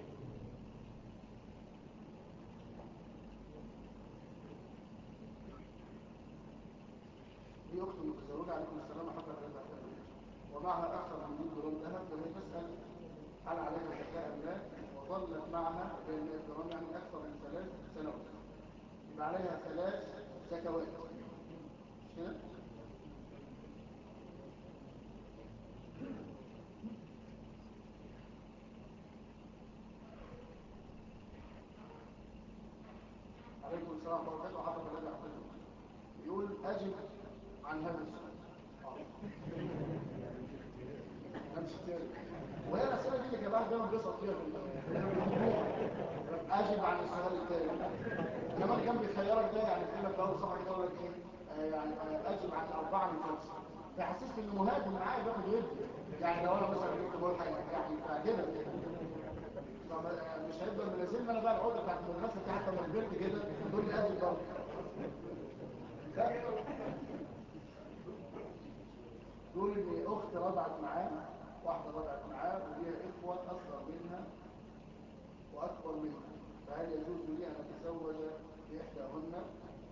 دي اخت متزوجه عليكم السلام حتى لا ومعها اكثر من 100 جرام ذهب وهي تسال هل عليها زكاه ام لا وظلت معها بين 100 جرام يعني اكثر من ثلاث سنوات يبقى عليها ثلاث زكوات مش كده؟ عليكم السلام ورحمه الله وبركاته حضرتك الذي اعطيته يقول اجب عن هذا السؤال امشي تاني وهي الاسئله دي اللي جماعه دايما بيسقط فيها في ال- اجب عن السؤال التاني انما اللي كان بيخيرك ده يعني كلمه في اول صفحه كده يقول لك ايه آه يعني آه اجب عن اربعه من خمسه فحسست انه مهاجم معايا بياخد ويدي يعني لو انا مثلا جبت ملحق يعني تعجبك طب مش هيفضل ملازمني انا بقى العقده بتاعت المدرسه دي حتى لما كبرت كده تقول لي ادي برضه تقول ان اخت رضعت معاه واحده رضعت معاه وليها اخوه اصغر منها واكبر منها فهل يجوز لي ان اتزوج باحداهن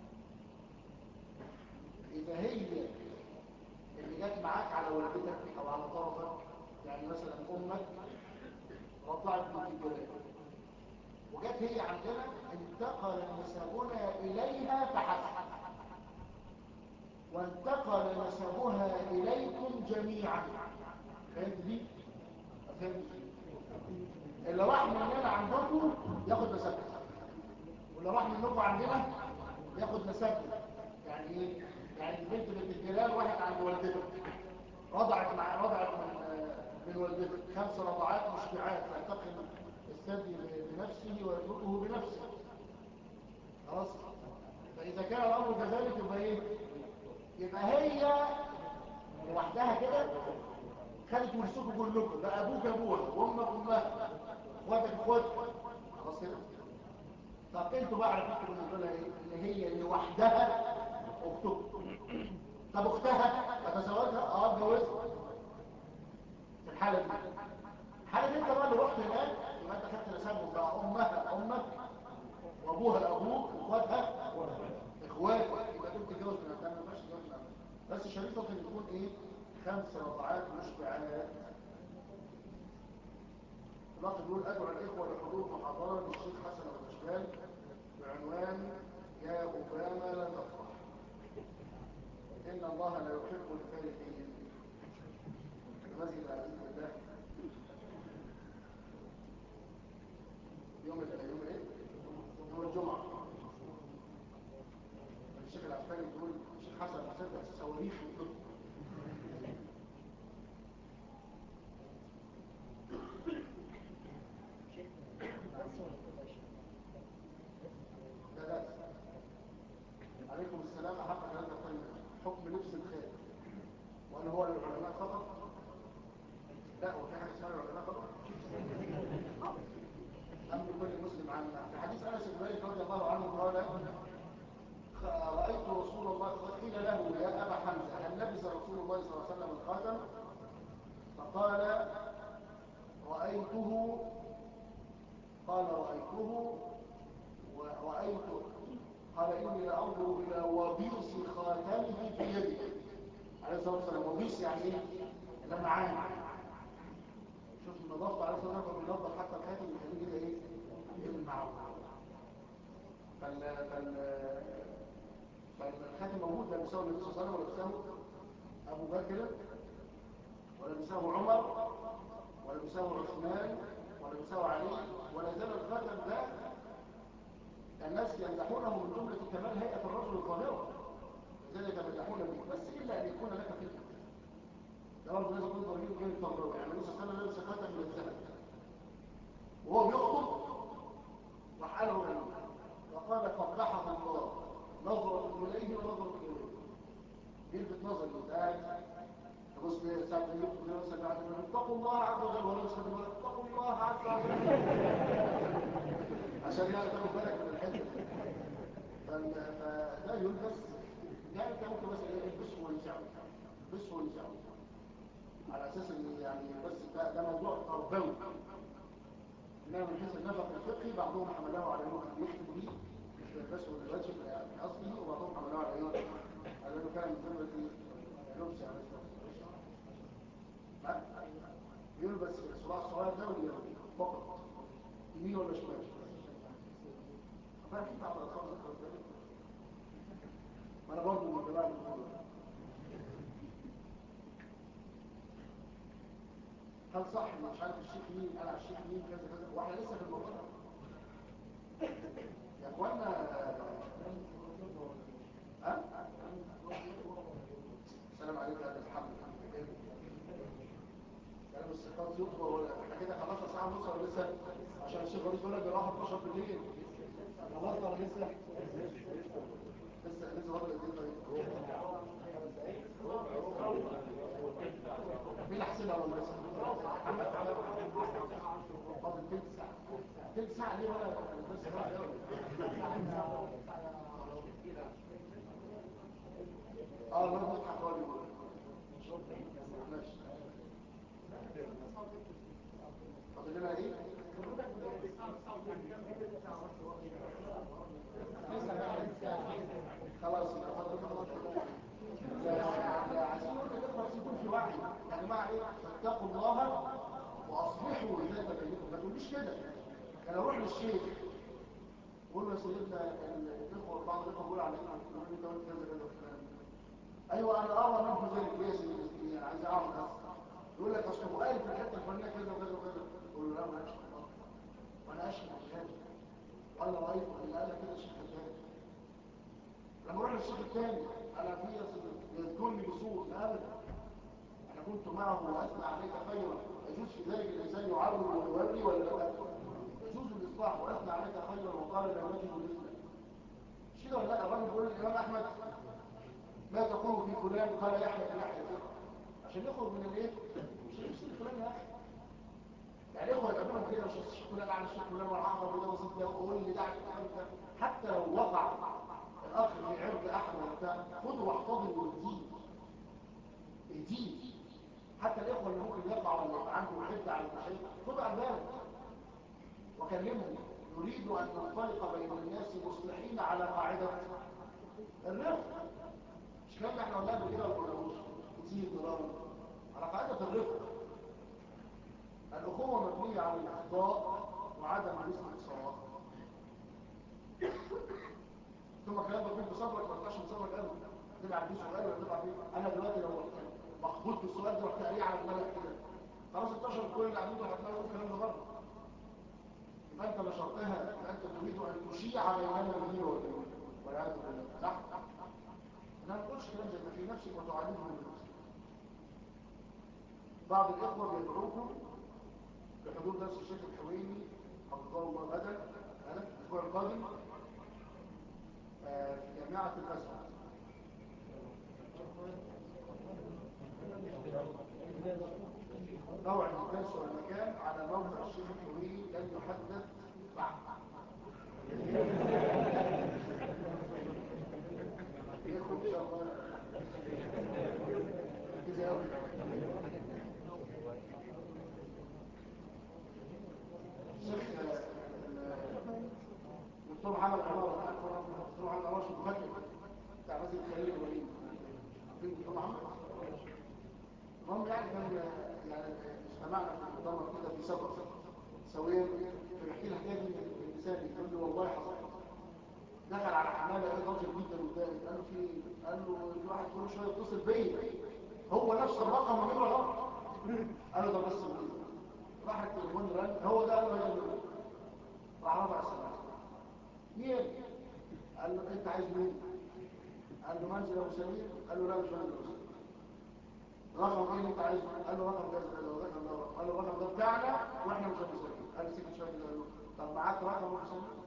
اذا هي اللي جت معاك على والدتك او على طرفك يعني مثلا امك رضعت بنت الجلال وجت هي عندنا انتقل نسبنا اليها فحسب وانتقل نسبها اليكم جميعا فهمت دي فهمت دي اللي راح مننا عندكم ياخد نسبها واللي راح منكم عندنا ياخد نسبها يعني ايه يعني البنت بنت الجلال واحد عند والدته رضعت مع رضعت من من والدته خمس رضعات مشبعات ينتقل الثدي بنفسه ويتركه بنفسه خلاص فاذا كان الامر كذلك يبقى ايه يبقى هي لوحدها كده خدت ورثكم كلكم بقى ابوك ابوها وامك امها اخواتك اخواتك خلاص كده طب انتوا بقى عرفتوا بالنسبه لها ايه ان هي لوحدها اختكم طب اختها اتزوجها اه اتجوزها في الحاله دي الحاله دي انت بقى اللي رحت هناك يبقى انت خدت نسبهم بقى امها امك وابوها ابوك واخواتها اخواتك يبقى دول تتجوز من عندها ما ينفعش تتجوز من عندها بس شريطه ان يكون ايه خمس رضعات مشبعات الواقع بيقول ادعو الاخوه لحضور محاضره للشيخ حسن ابو الاشبال بعنوان يا اوباما لا تفرح ان الله لا يحب الفارحين المسجد العزيز بالله يوم ال- يوم ايه يوم الجمعه الشيخ العسكري بيقول الشيخ حسن مصدق الصواريخ وكده لا لا عليكم السلام حق هذا الطيب حكم لبس الخير وهل هو للعلماء فقط لا وفي حاجه اسمها للعلماء فقط ام لكل مسلم عامه في حديث انس بن مالك رضي الله عنه قال خ- رايت رسول الله قيل له يا ابا حمزه هل لبس رسول الله صلى الله عليه وسلم الخاتم فقال رايته قال رايته ورأيت قال إني لأنظر إلى وبيص خاتمه في يدي عليه الصلاة والسلام وبيص يعني إيه؟ لمعان شوف النظافة عليه الصلاة والسلام بينظف حتى الخاتم يخليه كده إيه؟ يلمع فال فال فالخاتم موجود لا بيساوي النبي صلى الله عليه وسلم ولا بيساوي أبو بكر ولا بيساوي عمر ولا بيساوي عثمان ولا بيساوي علي ولا زال الخاتم ده الناس يمدحونه من جملة كمال هيئة الرجل الظاهرة لذلك يمدحون به بس إلا أن يكون لك فتنة ده برضه لازم يكون ضريب غير التمرة يعني النبي صلى الله عليه وسلم لابس خاتم من الذهب وهو بيخطب راح قاله له وقال قبحه الله نظرة إليه ونظرة إليه يلفت نظر اللي قاعد تبص ليه ساعة ما يخطب ليه مثلا قاعد يقول اتقوا الله عز وجل ولا يسكت يقول اتقوا الله عز وجل عشان يعني تاخد بالك من الحته دي فال- فده يلبس يعني انت ممكن مثلا ايه البسه وينزعه البسه وينزعه على اساس ان يعني بس ده, ده موضوع تربوي انما من حيث النفق الفقهي بعضهم حمله على انه كان يختم بيه مش يلبسه للوجه من اصله وبعضهم حمله على ايه على انه كان من جمله لبس على لا يلبس الصباع الصغير ده واليمين فقط يمين ولا شمال فاكيد على الخمسة خمسة ما انا برضه من جماعة الموضوع هل صح ان مش عارف الشيخ مين قال على الشيخ مين كذا كذا واحنا لسه في الموضوع ده يا اخوانا ها السلام عليكم يا محمد كلام الثقات يطول ولا احنا كده خلصنا ساعه ونص ولا لسه عشان الشيخ رئيس يقول لك جراحه 12 بالليل خلصنا ولا لسه لسه لسه فاضل قد ايه طيب مين اللي حسبها ولا لسه فاضل تلت ساعه تلت ساعه ليه ولا بس اه لا بضحك راجل ماشي فاضل لنا ايه خلاص لا عايزين نقول للاخوه يكون في وعي يا جماعه ايه فاتقوا الله واصلحوا ذات بينكم ما تقوليش كده انا اروح للشيخ قول له يا سيدنا الاخوه بعض الاخوه بيقول على يقول لي انت قلت كذا كذا والكلام ايوه انا ارى منه ذلك ليه يا سيدي انا عايز اعرف بس يقول لك اصل هو قال في الحته الفلانيه كذا وكذا وكذا قول له لا ما قالش كده وانا اشهد بهذا وانا رايت اللي قال لك كده الشيخ الثاني لما اروح للشيخ الثاني انا في يذكرني بصوت لا ابدا انا كنت معه واثنى عليك خيرا يجوز في ذلك الانسان يعرض ويوري ولا لا يجوز الاصلاح واثنى عليك خيرا وقال لا نجد مثلك مش كده ولا لا الراجل بيقول للامام احمد ما تقول في فلان قال يحيى بن يحيى عشان يخرج من الايه مش يفسد فلان يا اخي يعني اخوه يقابلهم كده مش الشيخ فلان على الشيخ فلان والعقب وده وصف ده وقول لي ده حتى لو وقع الاخ في عرض احد ولا بتاع خده واحتضن والدين الدين حتى الاخوه اللي ممكن يقع ولا يبقى عنده حده على المشايخ خده على بالك وكلمهم نريد ان ننطلق بين الناس مصلحين على قاعده الرفق مش كلام احنا قلنا قبل كده ولا قلناهوش كتير ضرر على قاعده الرفق الاخوه مبنيه على الاخطاء وعدم الاستقصاء ثم كلام بقول بصبرك ما تبقاش بصبرك ابدا تبعت بيه سؤال ولا تبعت بيه انا دلوقتي لو مخبوط بالسؤال ده رحت قاريه على دماغك كده خلاص انتشر كل اللي قاعدين هتلاقوا الكلام ده برضه يبقى انت نشرتها يبقى انت تريد ان تشيع بيننا به وبين والعياذ بالله صح؟ انا ما بقولش كلام زي ما في نفسك وتعلمه من نفسك بعض الاخوه بيدعوكم لحضور درس الشيخ الحويني حفظه الله غدا انا الاسبوع القادم آه في جامعه الازهر موعد الدرس والمكان على موقع الشيخ الحويني لن يحدد بعد يدخل ان شاء الله كده قوي الشيخ دكتور محمد عمار دكتور محمد عمار شو مخدم بتاع مسجد الخليل الوليد عارفين دكتور محمد المهم يعني كان يعني اجتمعنا في المؤتمر كده في سبق سويا فبيحكي لي حكايه من اللسان يقول لي والله حصل دخل على حماله لقى راجل جدا قدامي قال له في قال له في واحد كل شويه يتصل بيا هو نفس الرقم من غير غلط قال له ده بس مين راح التليفون رن هو ده قال له يا جماعه راح رفع السماعه مين قال له انت عايز مين قال له منزل ابو سمير قال له لا مش منزل ابو سمير رقم ايه انت عايزه قال له رقم كذا كذا ورقم ده قال له الرقم ده بتاعنا واحنا مش ابو سمير قال له سكت شويه كده قال له طب معاك رقم ابو سمير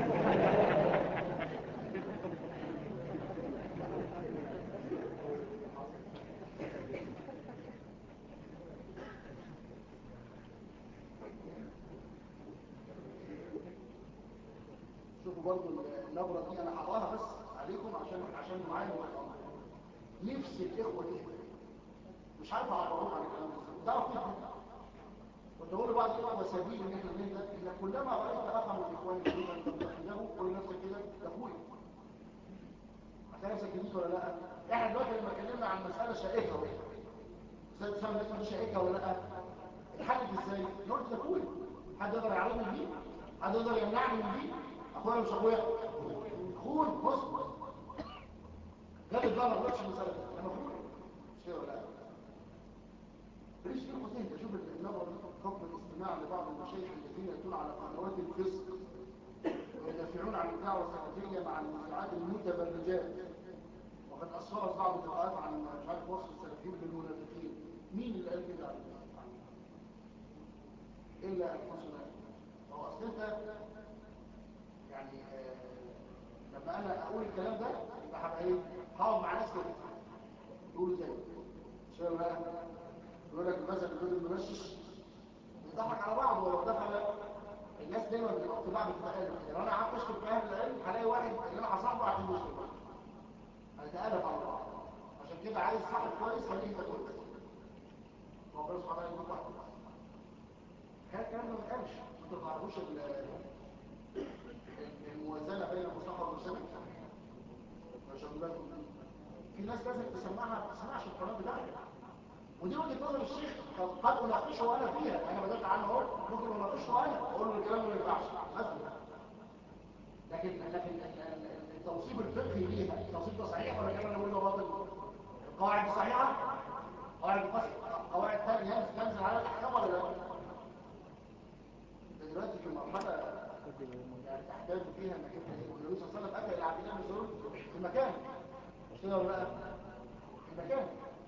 شوفوا برضو النبرة دي انا هقراها بس عليكم عشان عشان معايا الامر نفس الاخوه دي مش عارف اعبرهم عن الكلام ده تعرف كده كنت بقول لبعض الاخوه سبيل ان احنا نهدى ان كلما رايت رقم الاخوان جديدا تتخذه قول لنفسك كده ده اخويا هتلاقي نفسك جديد ولا لا احنا دلوقتي لما اتكلمنا عن مساله شائكه اهو ازاي تفهم الناس دي شائكه ولا لا اتحلت ازاي قلت ده اخويا حد يقدر يعرضني دي حد يقدر يمنعني من دي اخويا مش اخويا اخويا بص جاب بقى ما غلطش المساله دي انا اخويا مش كده ولا لا ليش في قوتين تشوف النظر حكم الاستماع لبعض المشايخ الذين ياتون على قنوات الفسق ويدافعون عن الدعوه السلفيه مع المذيعات المتبرجات وقد اسفرت بعض اللقاءات عن مش عارف وصف السلفيين بالمنافقين مين اللي قال كده على الا انفسنا هو اصل انت يعني آه لما انا اقول الكلام ده يبقى هبقى ايه هقعد مع ناس كده يقولوا زي شباب بقى يقول لك مثلا الجزء الممشش بيضحك على بعض ولو دخل الناس دايما بتبقى في بعض التقالب كده لو انا قعدت اشتم في اهل العلم هلاقي واحد اللي انا هصاحبه عشان يشتم هيتقالب على بعض عشان كده عايز صاحب كويس خليه انت كويس ربنا سبحانه وتعالى يديك واحد كويس كان الكلام ده ما اتقالش انتوا ما تعرفوش ال- الموازنه بين المصطفى والمرسل عشان بالكم في ناس لازم تسمعها ما تسمعش القران بتاعك ودي وجهه نظر الشيخ قد اناقشه انا فيها انا بدات عنه اهو ممكن اناقشه انا اقول له الكلام ما ينفعش مثلا لكن لكن ال- ال- التوصيف الفقهي ليها التوصيف ده صحيح ولا كلام انا بقول له باطل القواعد دي صحيحه قواعد القصر قواعد ثانيه تنزل على الاحكام ولا لا انت دلوقتي في مرحله يعني تحتاج فيها انك انت ايه والنبي صلى الله عليه وسلم اتى الى عبد الله بن مسعود في مكان مش كده ولا لا في مكان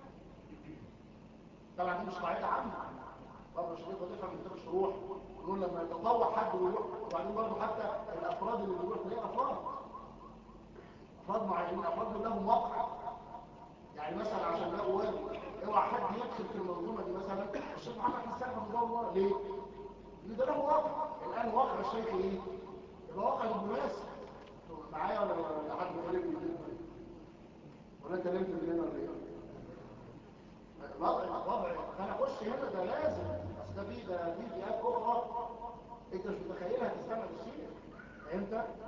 طبعا دي مش قاعده عامه طبعا الشريط وظيفه من كتاب الشروح يقول لما يتطوع حد ويروح وبعدين برضه حتى الافراد اللي بيروح ليه افراد افراد معينين افراد لهم وقع يعني مثلا عشان ده واجب اوعى حد يدخل في المنظومه دي مثلا الشيخ محمد حسان حفظه الله ليه؟ لان ده له واقع الان واقع الشيخ ايه؟ يبقى واقع دبلوماسي معايا ولا ولا حد غريب يدير ولا انت نمت من هنا ولا ايه؟ وضع وضع فانا اخش هنا ده لازم اصل ده في ده في فئات اخرى انت مش متخيلها تستمع للشيء فهمت؟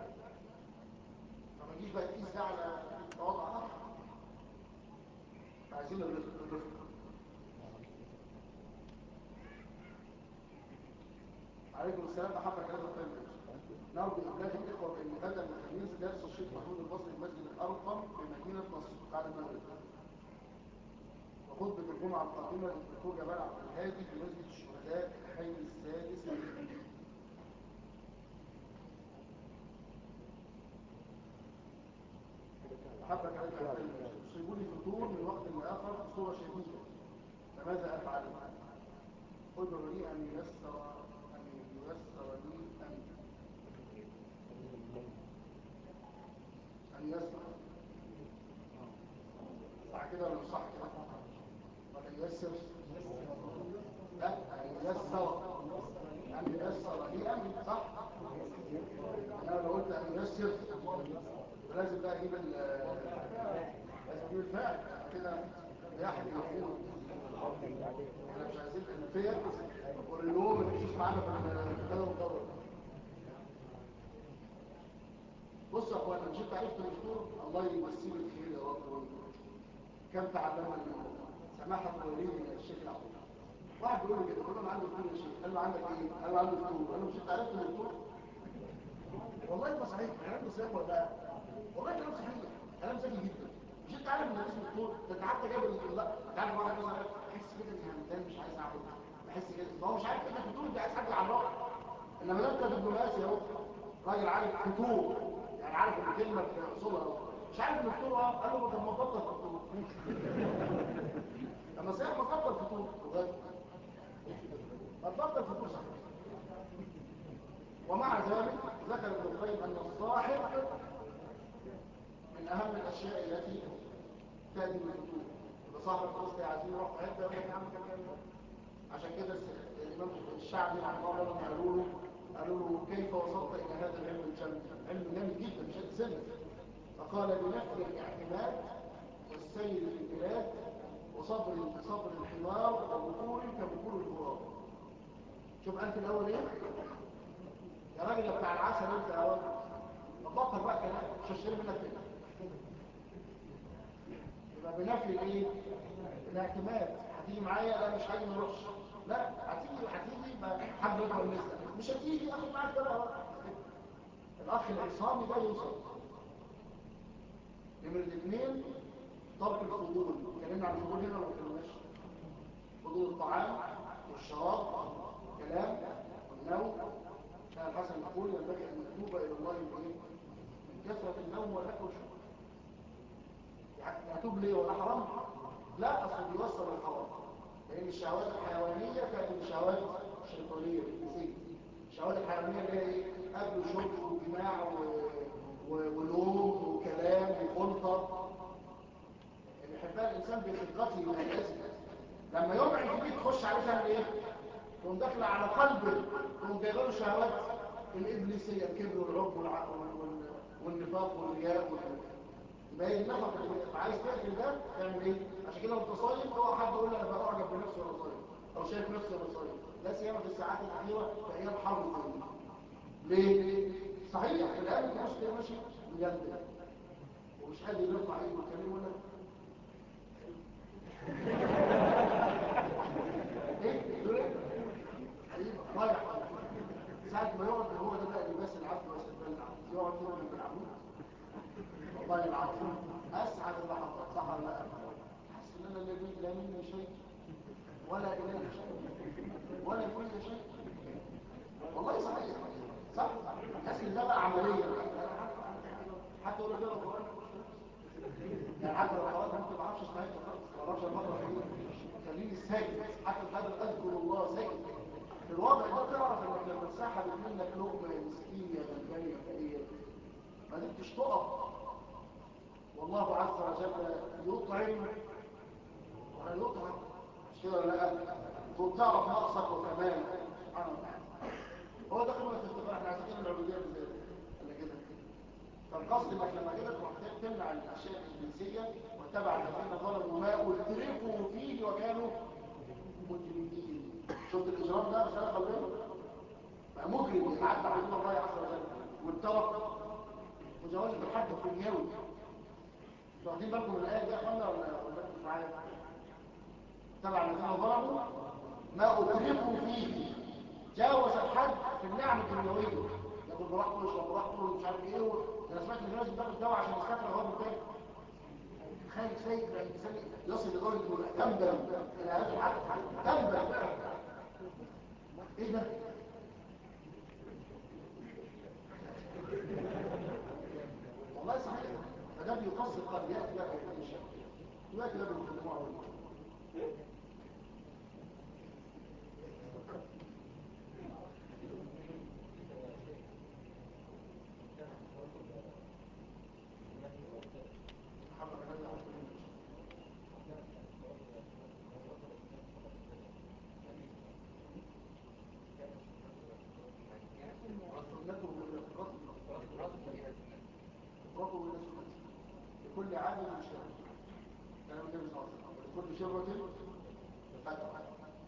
فما تجيش بقى تقيس ده على وضع اخر عايزين الرفق الرفق عليكم السلام أحبك هذا الطيب نرجو إبلاغ الإخوة بأن غدا الخميس درس الشيخ محمود البصري في مسجد الأرقم في مدينة نصر بعد المغرب وخطبة الجمعة القادمة للدكتور جمال عبد الهادي في مسجد الشهداء الحي السادس من أحبك هذا الطيب يصيبوني فتور من وقت لآخر بصورة شديدة فماذا أفعل؟ ادعو لي أن ييسر أن ييسر لي أن أن يسر صح كده ولا مش صح كده؟ ولا ييسر؟ لا أن ييسر أن ييسر لي أمري صح؟ أنا لو قلت أن ييسر لازم بقى أجيب ال لازم أجيب الفعل كده يحكي مفهوم احنا مش عايزين الفير واليوم ما تمشيش معانا في الكلام المطور بص يا اخوانا مش انت عرفت الدكتور الله يمسيه بالخير يا رب كم تعلمنا من الموضوع سماحه وليد من الشيخ العقوب واحد بيقول لي كده بيقول له انا عندي دكتور يا شيخ قال له عندك ايه؟ قال له عندي دكتور قال له مش انت عرفت الدكتور؟ والله ده صحيح كلام ده صحيح ولا لا؟ والله كلام صحيح كلام ذكي جدا مش انت عارف ان اسمه دكتور ده انت حتى جايب ال- لا انت عارف واحد مثلا بحس كده اني همدان مش عايز اعمل بحس كده ما هو مش عارف انك دكتور انت عايز حد يعرفك انما ده انت دبلوماسي اهو راجل عارف خطوط يعني عارف الكلمه في اصولها اهو مش عارف الدكتور اه قال له طب ما تبطل خطوط لما صحيح ما تبطل خطوط ما تبطل خطوط صحيح ومع ذلك ذكر ابن القيم ان الصاحب من اهم الاشياء التي تاتي من الفتور يبقى صاحب القصد عايزين يروح في حته يقول لك يا عم كان يعمل عشان كده الس- الامام الشعبي رحمه الله لما قالوا له قالوا له كيف وصلت الى هذا العلم الجامد علم جامد جدا مش هتسلم فقال بنفي الاعتماد والسير في البلاد وصبر صبر الحمار وبكور كبكور الغراب شوف انت الاول ايه يا راجل يا بتاع العسل انت يا راجل طب بطل بقى كلام مش هشتري منك كده يبقى بنفي الايه الاعتماد هتيجي معايا لا مش هاجي ما اروحش لا هتيجي هتيجي ما حد يقرا النسبه مش هتيجي اخد معاك ولا الاخ العصامي ده يوصل نمرة اثنين ترك الفضول اتكلمنا عن الفضول هنا ولا ما اتكلمناش فضول الطعام والشراب والكلام والنوم كان الحسن يقول ينبغي ان نتوب الى الله من ايه؟ من كثره النوم والاكل والشرب يعني اتوب ليه ولا حرام لا اصل بيوصل للحرام لان الشهوات الحيوانيه كانت الشهوات الشيطانيه الجنسيه الشهوات الحيوانيه اللي هي ايه اكل وشرب وجماع و... و... ونوم وكلام وخلطه اللي يحبها الانسان بخلقته وهيئته لما يمعن فيك تخش عليه تعمل ايه تقوم داخله على قلبه تقوم جايبه له شهوات الابليسيه الكبر والعب والع- وال- وال- والنفاق والرياء وال- يبقى النفق اللي عايز تقفل ده تعمل ايه عشان كده وانت صايم اوعى حد يقول لي انا بعجب بنفسي وانا صايم او شايف نفسي وانا صايم لا سيما في الساعات الاخيره في ايام حرب الدين ليه صحيح في الايام انت مش ماشي مجلد ومش قادر يرفع ايده ويتكلم ولا ايه يقول ايه حبيبي رايح ساعة ما يقعد هو ده بقى لباس العبد وسلمان العبد يقعد كده من العمود والله العظيم اسعد اللحظات صح ولا لا حاسس ان انا لا بي- لا مني شيء ولا الي شيء ولا كل شيء والله صحيح صح حاسس ان ده بقى عمليه حتى يقول لك يلا القران يعني حتى لو قرات ممكن ما اعرفش اسمها ما اعرفش المره خليني ساكت حتى القدر اذكر الله ساكت في الوضع ده تعرف انك لما اتسحبت منك لقمه يا مسكين يا غلبان يا فقير ما قدرتش تقف والله عز وجل يطعم ولا يطعم مش كده ولا لا وتعرف نقصك وكمالك سبحانه وتعالى هو ده قمه الاستغفار احنا عايزين نعمل العبوديه ازاي ولا كده فالقصد انك لما كده تروح تمنع الاشياء الجنسيه واتبع الذين ظلموا ما اتركوا فيه وكانوا مجرمين شفت الاجرام ده مش عارف اقول بقى مجرم يتعدى حدود الله عز وجل واترك وجواز بالحد الدنيوي انتوا واخدين بالكم من الايه دي يا اخوانا ولا ولا انتوا مش معايا تبع الذين ظلموا ما اتركوا فيه جاوز الحد في النعم الدنيويه ياكل براحته ويشرب براحته ومش عارف ايه و- ده انا سمعت ان الناس بتاخد دواء عشان يستكفى الغرب التاني تخيل سيد الانسان يصل لدرجه انه تنبل الى هذا الحد تنبل ايه ده والله صحيح فده بيقص القلب ياتي بقى في شيء دلوقتي ده بيخدموه اول محمد علي عبد الله سنته من رفضه من السنة لكل عام من شر كان النبي صلى الله عليه وسلم لكل شرة فتح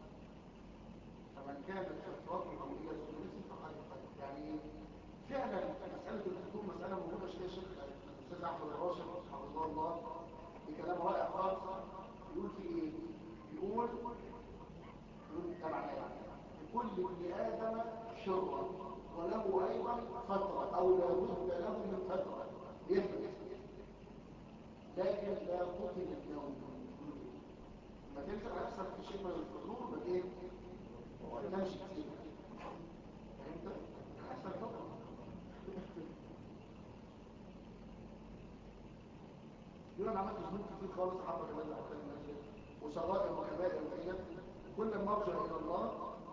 فمن كانت فترته الى سنته فقد فتح يعني فعلا مسألة الخطوب مسألة موجودة شيء شيخ الأستاذ أحمد الراشد حفظه الله بكلام رائع خالص يقول في إيه؟ يقول يقول تبع يعني لكل ابن آدم شرة وله أيضا فترة أو لا بد له من فترة يفرق لكن لا قتل النوم لما تنزل أحسن في شيء من الفطور ما إيه؟ تمشي كتير فهمت؟ أحسن فترة يقول انا عملت ذنوب كتير خالص حرك الله عز وجل وصغائر وكبائر وكده كل ما ارجع الى الله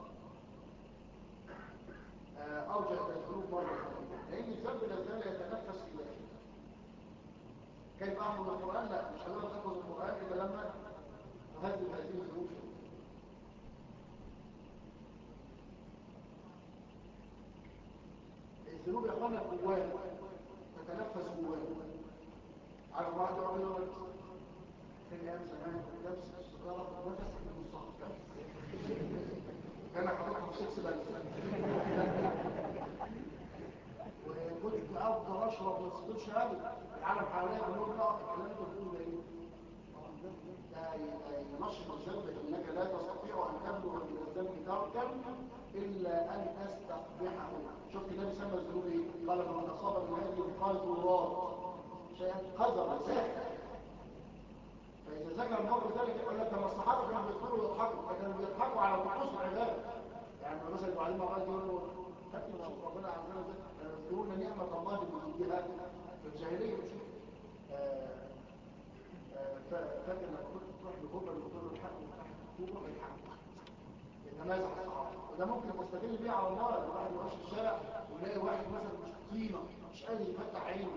آه، ارجع الى الذنوب مره ثانيه لان الذنب لا زال يتنفس في داخلي كيف احفظ القران لا مش هقدر احفظ القران الا لما اهذب هذه الذنوب شوية. الذنوب يا اخوانا جوانا تتنفس جوانا عارف واحد يقعد يقول في الايام زمان نفس السيجاره نفس المصاب كان حاططها في سكس بلد وكنت افضل اشرب ما تصدرش قوي العالم حواليا بيقول لا الكلام ده بتقول ده ايه ده ينشط الذنب انك لا تستطيع ان تبلغ من الذنب تركا الا ان تستقبحه شفت ده بيسمى الذنوب ايه قال فمن اصاب من هذه القاذورات شيئا قدر ساحر فإذا ذكر المرء ذلك يقول لك لما الصحابة كانوا بيذكروا ويضحكوا فكانوا بيضحكوا على طقوس العبادة يعني مثلا يبقى عليهم عمال يقول له فاكر شوف ربنا عزنا ازاي كانوا يذكرون نعمة الله بوجودها في الجاهلية مش آه، آه، فا- فاكر لما كنت تروح لكوبا اللي تقول له الحق وفتح كوبا بالحق يتمازح الصحابة وده ممكن تستدل بيه على الله لو واحد ماشي في الشارع ويلاقي واحد مثلا مش طينة مش قادر يفتح عينه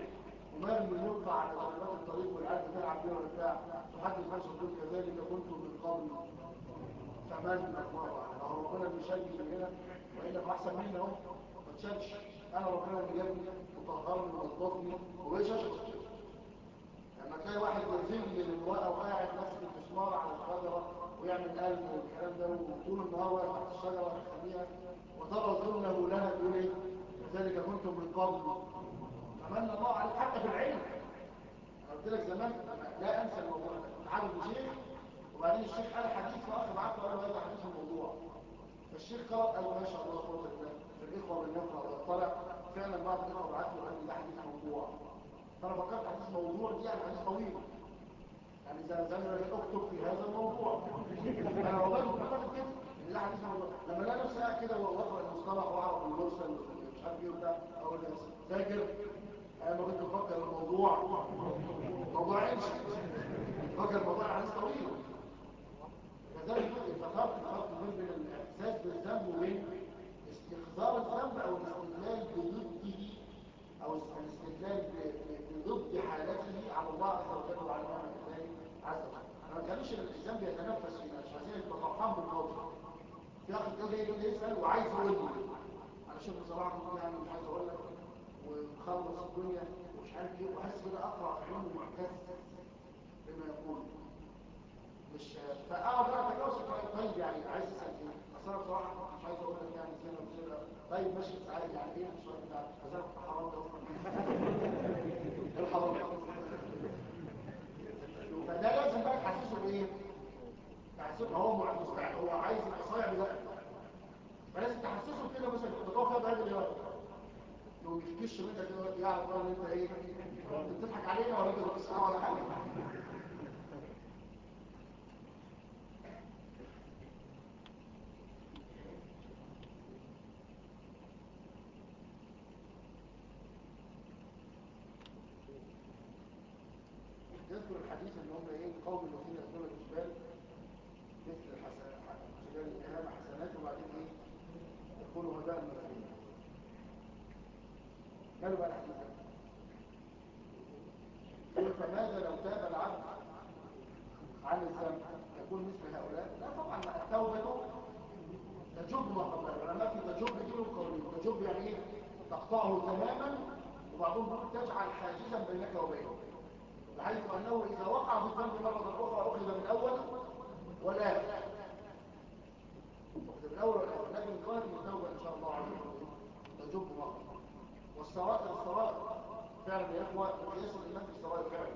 وما من يلقى على جنبات الطريق والعيال بتلعب بيه ولا بتاع تحدث نفسه تقول كذلك كنت من قبل فمن الله لو ربنا بيشجع من هنا والا فاحسن مني اهو ما تشالش انا ربنا اللي جابني وطهرني ونظفني وبقيت اشخص لما تلاقي واحد يزيد من الورقه وقاعد ماسك المسمار على الشجره ويعمل قلب والكلام ده وطول النهار واقف تحت الشجره يخليها وترى ظلمه لها تقول ايه كذلك كنتم من قبل فمن الله عليك حتى في العلم انا قلت لك زمان لا انسى الموضوع ده كنت حابب الشيخ وبعدين الشيخ قال حديث واخ بعته قال له هذا حديث الموضوع فالشيخ قرأ قال له ما شاء الله قوه الله في الاخوه من يقرا طلع فعلا بعض الاخوه بعت له قال لي ده حديث موضوع فانا فكرت حديث موضوع دي يعني حديث طويل يعني زي زي ما اكتب في هذا الموضوع انا والله كنت فاكر كده ان ده حديث موضوع لما الاقي نفسي قاعد كده واقرا المصطلح واعرف المرسل مش عارف ايه وبتاع اقول لنفسي فاكر انا ما كنت بفكر الموضوع موضوع عيش فكر الموضوع حديث طويل كذلك افتكرت الفرق بين الاحساس بالذنب وبين استخدار الذنب او الاستدلال بضده او الاستدلال بضد حالته على الله عز وجل وعلى نعمه الله عز وجل انا ما تخليش الذنب يتنفس فينا مش عايزين يبقى فرحان بالقول في اخ كده يجي يسال وعايز يقول لي انا شوف بصراحه كنت يعني مش عايز اقول لك ومخلص الدنيا ومش عارف ايه واحس كده اقرا علوم معتز بما يقول مش فاقعد بقى اتجاوز طيب يعني عايز اسال ايه اصل انا بصراحه مش عايز اقول لك يعني زي ما بتصير طيب ماشي عادي يعني ايه السؤال بتاع كذا حرام ده ايه الحرام فده لازم بقى تحسسه بايه تحسسه هو مستعد هو عايز يبقى صايع بذلك فلازم تحسسه كده مثلا كنت تقف فيها بهذا الوقت لو مش كش منك كده يعرف ان انت ايه انت بتضحك علينا ولا انت بتسمع ولا حاجه يذكر الحديث ان هم ايه قوم الذين يأتون الجبال مثل الحسنات جبال الإهامة حسنات وبعدين ايه يقولوا هباء المسلمين قالوا بقى الحديث ده فماذا لو تاب العبد عن الذنب يكون مثل هؤلاء لا طبعا التوبة تجب ما قبلها العلماء في تجب دي القولين تجب يعني ايه تقطعه تماما وبعضهم يقول تجعل حاجزا بينك وبينه بحيث أنه إذا وقع في الذنب مرة أخرى أخذ من الأول والآخر أخذ من الأول والآخر لكن الظاهر من التوبة إن شاء الله عز وجل تجب مرة والسرائر السرائر فعلا يا إخوة قياس الإيمان في السرائر فعلا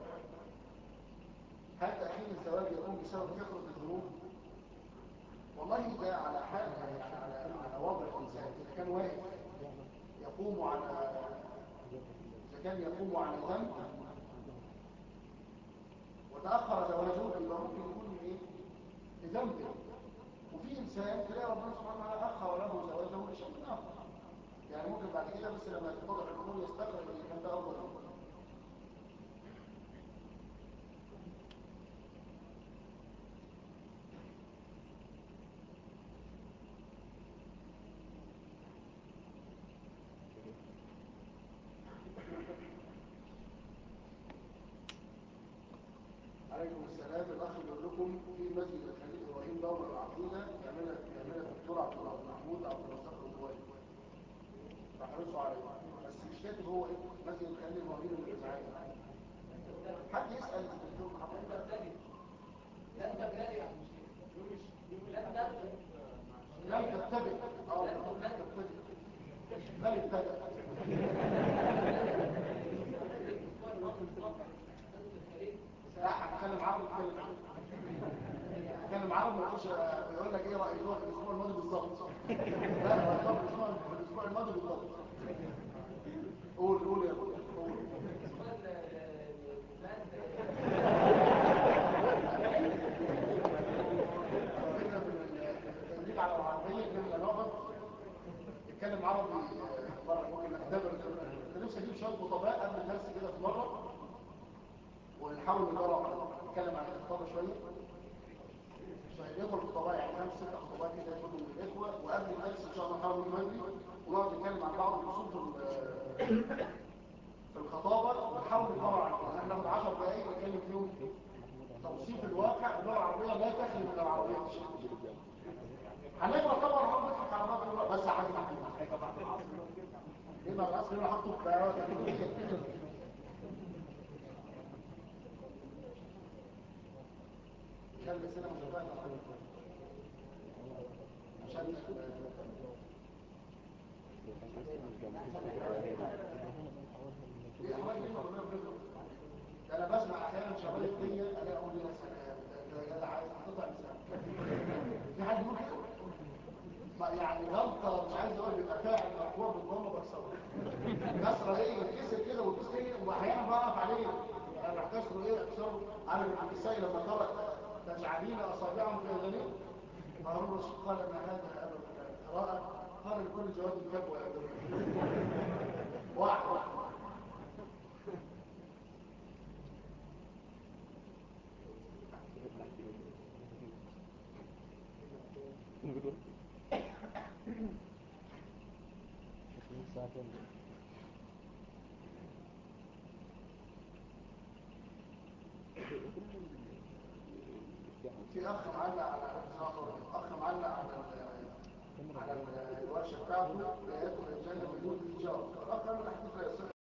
هل تأخير الزواج يكون بسبب كثرة الذنوب؟ والله ده على حال يعني على على وضع الإنسان إذا كان واحد يقوم على إذا كان يقوم على ذنب وتأخر زواجه يبقى ممكن يكون من ايه؟ لذنبه وفي انسان تلاقي ربنا سبحانه وتعالى اخر له زواجه لشيء اخر يعني ممكن بعد كده بس لما يتضح الامور يستقر ان كان ده افضل عليكم السلام الاخ بيقول لكم في مسجد الخليل ابراهيم دوره العقيده يعملها يعملها الدكتور عبد الله محمود عبد الرزاق الزوالي فاحرصوا عليه بس مش كاتب هو ايه مسجد الخليل ابراهيم اللي بيتعامل حد يسال الدكتور محمود لم تتبع اه لم تتبع بل ابتدأ لا هتكلم عربي اتكلم عربي ما يقولش يقول لك ايه رايكم في الاسبوع الماضي بالظبط لا هو الاسبوع في الاسبوع الماضي بالظبط قول قول يا ابو قول التدريب على العربيه كلمه لغه اتكلم عربي مره ممكن اختبر انا نفسي اجيب شويه خطباء قبل الدرس كده في مره ونحاول نجرب نتكلم عن الخطابه شويه يدخل الخطباء يعني خمس ست خطباء كده يكونوا من الاخوه وقبل الدرس ان شاء الله نحاول نجرب ونقعد نتكلم عن بعض الاصول في في الخطابه ونحاول حاجه ليه ما العصر اللي حطه في بقى خلي السنه مشابهه عشان ده انا بسمع احيانا شباب فيا الاقي اقول يا سلام ده ده- ده عايز قطع لسان في حد يقول كده ما يعني غلطه مش عايز اقول بيبقى فاعل مقوى بالضمه بكسره كسره ايه يتكسر كده ويتكسر ايه واحيانا بقف عليه انا راح كسره ايه اكسره عامل الكسائي لما قرأ تجعلين اصابعهم في اذانهم فهو الرسول قال ان هذا قراءه قال لكل جواد كب واحد في اخ معلق على اخ معلق على ال- على ال- الورشه بتاعته لا يدخل الجنه بدون حجاب الاخ قال له حديث لا